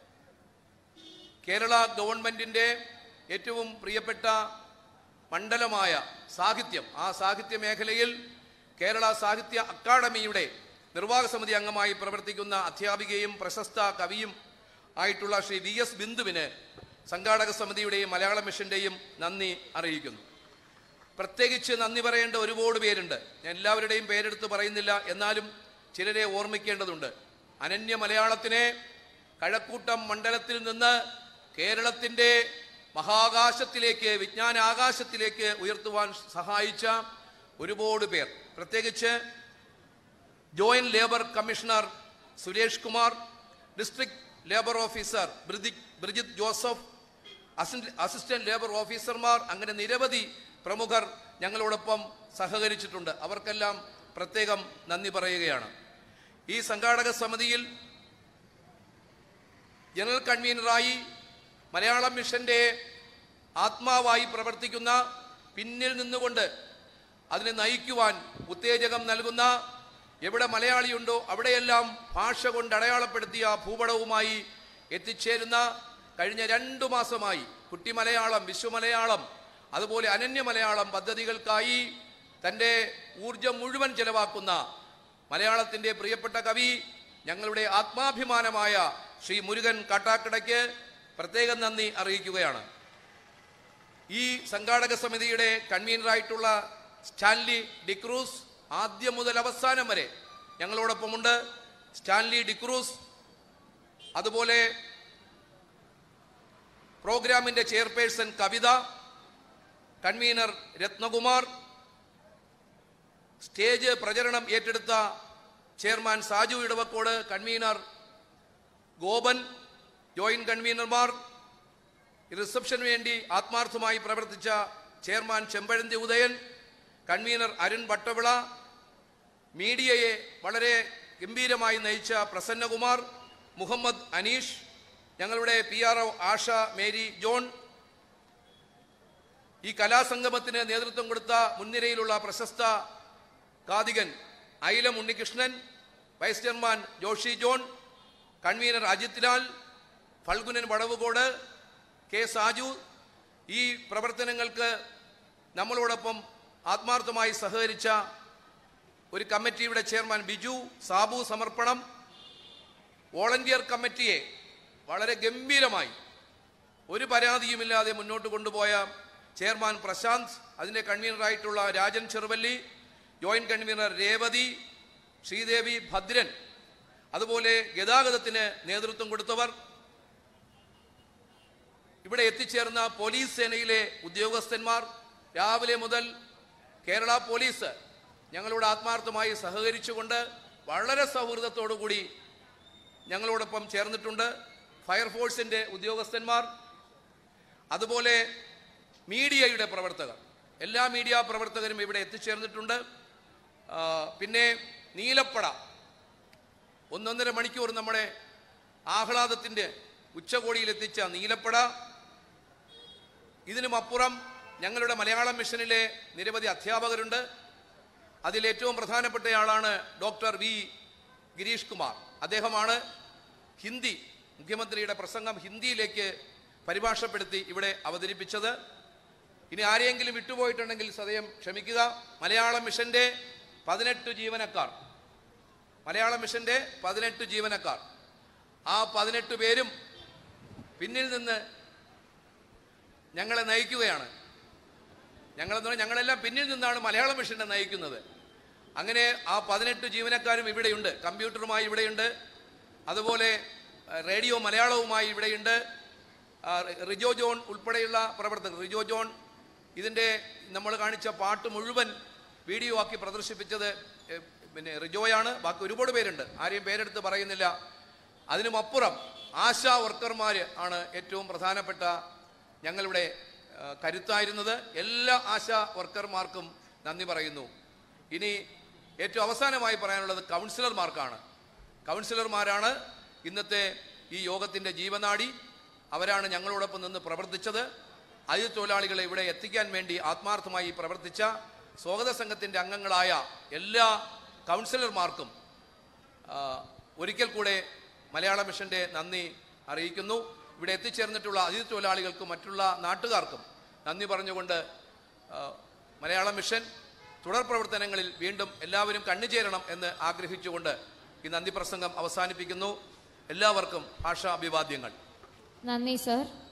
കേരള ഗവൺമെന്റിന്റെ ഏറ്റവും പ്രിയപ്പെട്ട മണ്ഡലമായ സാഹിത്യം ആ സാഹിത്യ മേഖലയിൽ കേരള സാഹിത്യ അക്കാദമിയുടെ നിർവാഹക സമിതി അംഗമായി പ്രവർത്തിക്കുന്ന അധ്യാപികയും പ്രശസ്ത കവിയും ആയിട്ടുള്ള ശ്രീ വി എസ് ബിന്ദുവിന് സംഘാടക സമിതിയുടെയും മലയാള മിഷന്റെയും നന്ദി അറിയിക്കുന്നു പ്രത്യേകിച്ച് നന്ദി പറയേണ്ട ഒരുപാട് പേരുണ്ട് ഞാൻ എല്ലാവരുടെയും പേരെടുത്ത് പറയുന്നില്ല എന്നാലും ചിലരെ ഓർമ്മിക്കേണ്ടതുണ്ട് അനന്യ മലയാളത്തിനെ കഴക്കൂട്ടം മണ്ഡലത്തിൽ നിന്ന് കേരളത്തിന്റെ മഹാകാശത്തിലേക്ക് വിജ്ഞാനാകാശത്തിലേക്ക് ഉയർത്തുവാൻ സഹായിച്ച ഒരുപാട് പേർ പ്രത്യേകിച്ച് joint labour commissioner Suresh Kumar district labour officer Brijith Brijith Joseph assistant assistant labour ഓഫീസർമാർ അങ്ങനെ നിരവധി പ്രമുഖർ ഞങ്ങളോടൊപ്പം സഹകരിച്ചിട്ടുണ്ട് അവർക്കെല്ലാം പ്രത്യേകം നന്ദി പറയുകയാണ് ഈ സംഘാടക സമിതിയിൽ ജനറൽ കൺവീനറായി മലയാളം മിഷന്റെ ആത്മാവായി പ്രവർത്തിക്കുന്ന പിന്നിൽ നിന്നുകൊണ്ട് അതിനെ നയിക്കുവാൻ ഉത്തേജകം നൽകുന്ന എവിടെ മലയാളിയുണ്ടോ അവിടെയെല്ലാം ഭാഷ കൊണ്ട് അടയാളപ്പെടുത്തിയ ഭൂപടവുമായി എത്തിച്ചേരുന്ന കഴിഞ്ഞ രണ്ടു മാസമായി കുട്ടി മലയാളം വിശ്വമലയാളം അതുപോലെ അനന്യ മലയാളം പദ്ധതികൾക്കായി തൻ്റെ ഊർജം മുഴുവൻ ചെലവാക്കുന്ന മലയാളത്തിൻ്റെ പ്രിയപ്പെട്ട കവി ഞങ്ങളുടെ ആത്മാഭിമാനമായ ശ്രീ മുരുകൻ കാട്ടാക്കടയ്ക്ക് പ്രത്യേകം നന്ദി അറിയിക്കുകയാണ് ഈ സംഘാടക സമിതിയുടെ കൺവീനറായിട്ടുള്ള സ്റ്റാൻലി ഡിക്രൂസ് ആദ്യം മുതൽ അവസാനം വരെ ഞങ്ങളോടൊപ്പമുണ്ട് സ്റ്റാൻലി ഡിക്രൂസ് അതുപോലെ പ്രോഗ്രാമിന്റെ chairperson Kavitha convener Ratnakumar stage പ്രചരണം ഏറ്റെടുത്ത chairman Saju Edavakkode convener Gopan joint കൺവീനർമാർ റിസപ്ഷന് വേണ്ടി ആത്മാർത്ഥമായി പ്രവർത്തിച്ച ചെയർമാൻ ചെമ്പഴന്തി ഉദയൻ കൺവീനർ അരുൺ വട്ടവിള മീഡിയയെ വളരെ ഗംഭീരമായി നയിച്ച പ്രസന്നകുമാർ മുഹമ്മദ് അനീഷ് ഞങ്ങളുടെ P R O Asha Mary John ഈ കലാസംഗമത്തിന് നേതൃത്വം കൊടുത്ത മുൻനിരയിലുള്ള പ്രശസ്ത കാതികൻ ഐലം Unnikrishnan vice chairman Joshi John convener Ajith Lal Phalgunan Vadavucode K Saju ഈ പ്രവർത്തനങ്ങൾക്ക് നമ്മളോടൊപ്പം ആത്മാർത്ഥമായി സഹകരിച്ച ഒരു കമ്മിറ്റിയുടെ ചെയർമാൻ ബിജു സാബു സമർപ്പണം വോളണ്ടിയർ കമ്മിറ്റിയെ വളരെ ഗംഭീരമായി ഒരു പരാതിയുമില്ലാതെ മുന്നോട്ട് കൊണ്ടുപോയ ചെയർമാൻ പ്രശാന്ത് അതിൻ്റെ കൺവീനറായിട്ടുള്ള രാജൻ ചെറുവല്ലി ജോയിന്റ് കൺവീനർ രേവതി ശ്രീദേവി ഭദ്രൻ അതുപോലെ ഗതാഗതത്തിന് നേതൃത്വം കൊടുത്തവർ ഇവിടെ എത്തിച്ചേർന്ന പോലീസ് സേനയിലെ ഉദ്യോഗസ്ഥന്മാർ രാവിലെ മുതൽ കേരള പോലീസ് ഞങ്ങളോട് ആത്മാർത്ഥമായി സഹകരിച്ചുകൊണ്ട് വളരെ സൗഹൃദത്തോടുകൂടി ഞങ്ങളോടൊപ്പം ചേർന്നിട്ടുണ്ട് ഫയർഫോഴ്സിന്റെ ഉദ്യോഗസ്ഥന്മാർ അതുപോലെ മീഡിയയുടെ പ്രവർത്തകർ എല്ലാ മീഡിയ പ്രവർത്തകരും ഇവിടെ എത്തിച്ചേർന്നിട്ടുണ്ട് ആ, പിന്നെ നീലപ്പട ഒന്നൊന്നര മണിക്കൂർ നമ്മുടെ ആഹ്ലാദത്തിൻ്റെ ഉച്ചകോടിയിൽ എത്തിച്ച നീലപ്പട ഇതിനുമപ്പുറം ഞങ്ങളുടെ മലയാളം മിഷനിലെ നിരവധി അധ്യാപകരുണ്ട് അതിൽ ഏറ്റവും പ്രധാനപ്പെട്ടയാളാണ് ഡോക്ടർ വി ഗിരീഷ് കുമാർ അദ്ദേഹമാണ് ഹിന്ദി മുഖ്യമന്ത്രിയുടെ പ്രസംഗം ഹിന്ദിയിലേക്ക് പരിഭാഷപ്പെടുത്തി ഇവിടെ അവതരിപ്പിച്ചത് ഇനി ആരെയെങ്കിലും വിട്ടുപോയിട്ടുണ്ടെങ്കിൽ സദയം ക്ഷമിക്കുക മലയാളം മിഷന്റെ പതിനെട്ട് ജീവനക്കാർ മലയാളം മിഷന്റെ പതിനെട്ട് ജീവനക്കാർ ആ പതിനെട്ട് പേരും പിന്നിൽ നിന്ന് ഞങ്ങളെ നയിക്കുകയാണ് ഞങ്ങളെന്ന് പറഞ്ഞാൽ ഞങ്ങളെല്ലാം പിന്നിൽ നിന്നാണ് മലയാള മിഷനെ നയിക്കുന്നത് അങ്ങനെ ആ പതിനെട്ട് ജീവനക്കാരും ഇവിടെയുണ്ട് കമ്പ്യൂട്ടറുമായി ഇവിടെയുണ്ട് അതുപോലെ അഹ്, റേഡിയോ മലയാളവുമായി ഇവിടെയുണ്ട് ആ, റിജോ ജോൺ ഉൾപ്പെടെയുള്ള പ്രവർത്തകർ റിജോ ജോൺ ഇതിൻ്റെ നമ്മൾ കാണിച്ച പാട്ട് മുഴുവൻ വീഡിയോ ആക്കി പ്രദർശിപ്പിച്ചത് എ, പിന്നെ റിജോയാണ് ബാക്കി ഒരുപാട് പേരുണ്ട് ആരെയും പേരെടുത്ത് പറയുന്നില്ല അതിനുമപ്പുറം ആശാ വർക്കർമാർ ആണ് ഏറ്റവും പ്രധാനപ്പെട്ട ഞങ്ങളുടെ ആ, കരുത്തായിരുന്നത് എല്ലാ ആശാ വർക്കർമാർക്കും നന്ദി പറയുന്നു ഇനി ഏറ്റവും അവസാനമായി പറയാനുള്ളത് കൗൺസിലർമാർക്കാണ് കൗൺസിലർമാരാണ് ഇന്നത്തെ ഈ യോഗത്തിൻ്റെ ജീവനാടി അവരാണ് ഞങ്ങളോടൊപ്പം നിന്ന് പ്രവർത്തിച്ചത് അതിഥി തൊഴിലാളികളെ ഇവിടെ എത്തിക്കാൻ വേണ്ടി ആത്മാർത്ഥമായി പ്രവർത്തിച്ച സ്വാഗത സംഘത്തിൻ്റെ അംഗങ്ങളായ എല്ലാ കൗൺസിലർമാർക്കും ആ, ഒരിക്കൽ കൂടെ മലയാള മിഷന്റെ നന്ദി അറിയിക്കുന്നു ഇവിടെ എത്തിച്ചേർന്നിട്ടുള്ള അതിഥി തൊഴിലാളികൾക്കും മറ്റുള്ള നാട്ടുകാർക്കും നന്ദി പറഞ്ഞുകൊണ്ട് ആ, മലയാള മിഷൻ തുടർ പ്രവർത്തനങ്ങളിൽ വീണ്ടും എല്ലാവരും കണ്ണുചേരണം എന്ന് ആഗ്രഹിച്ചുകൊണ്ട് ഈ നന്ദി പ്രസംഗം അവസാനിപ്പിക്കുന്നു എല്ലാവർക്കും ഭാഷാ അഭിവാദ്യങ്ങൾ നന്ദി സർ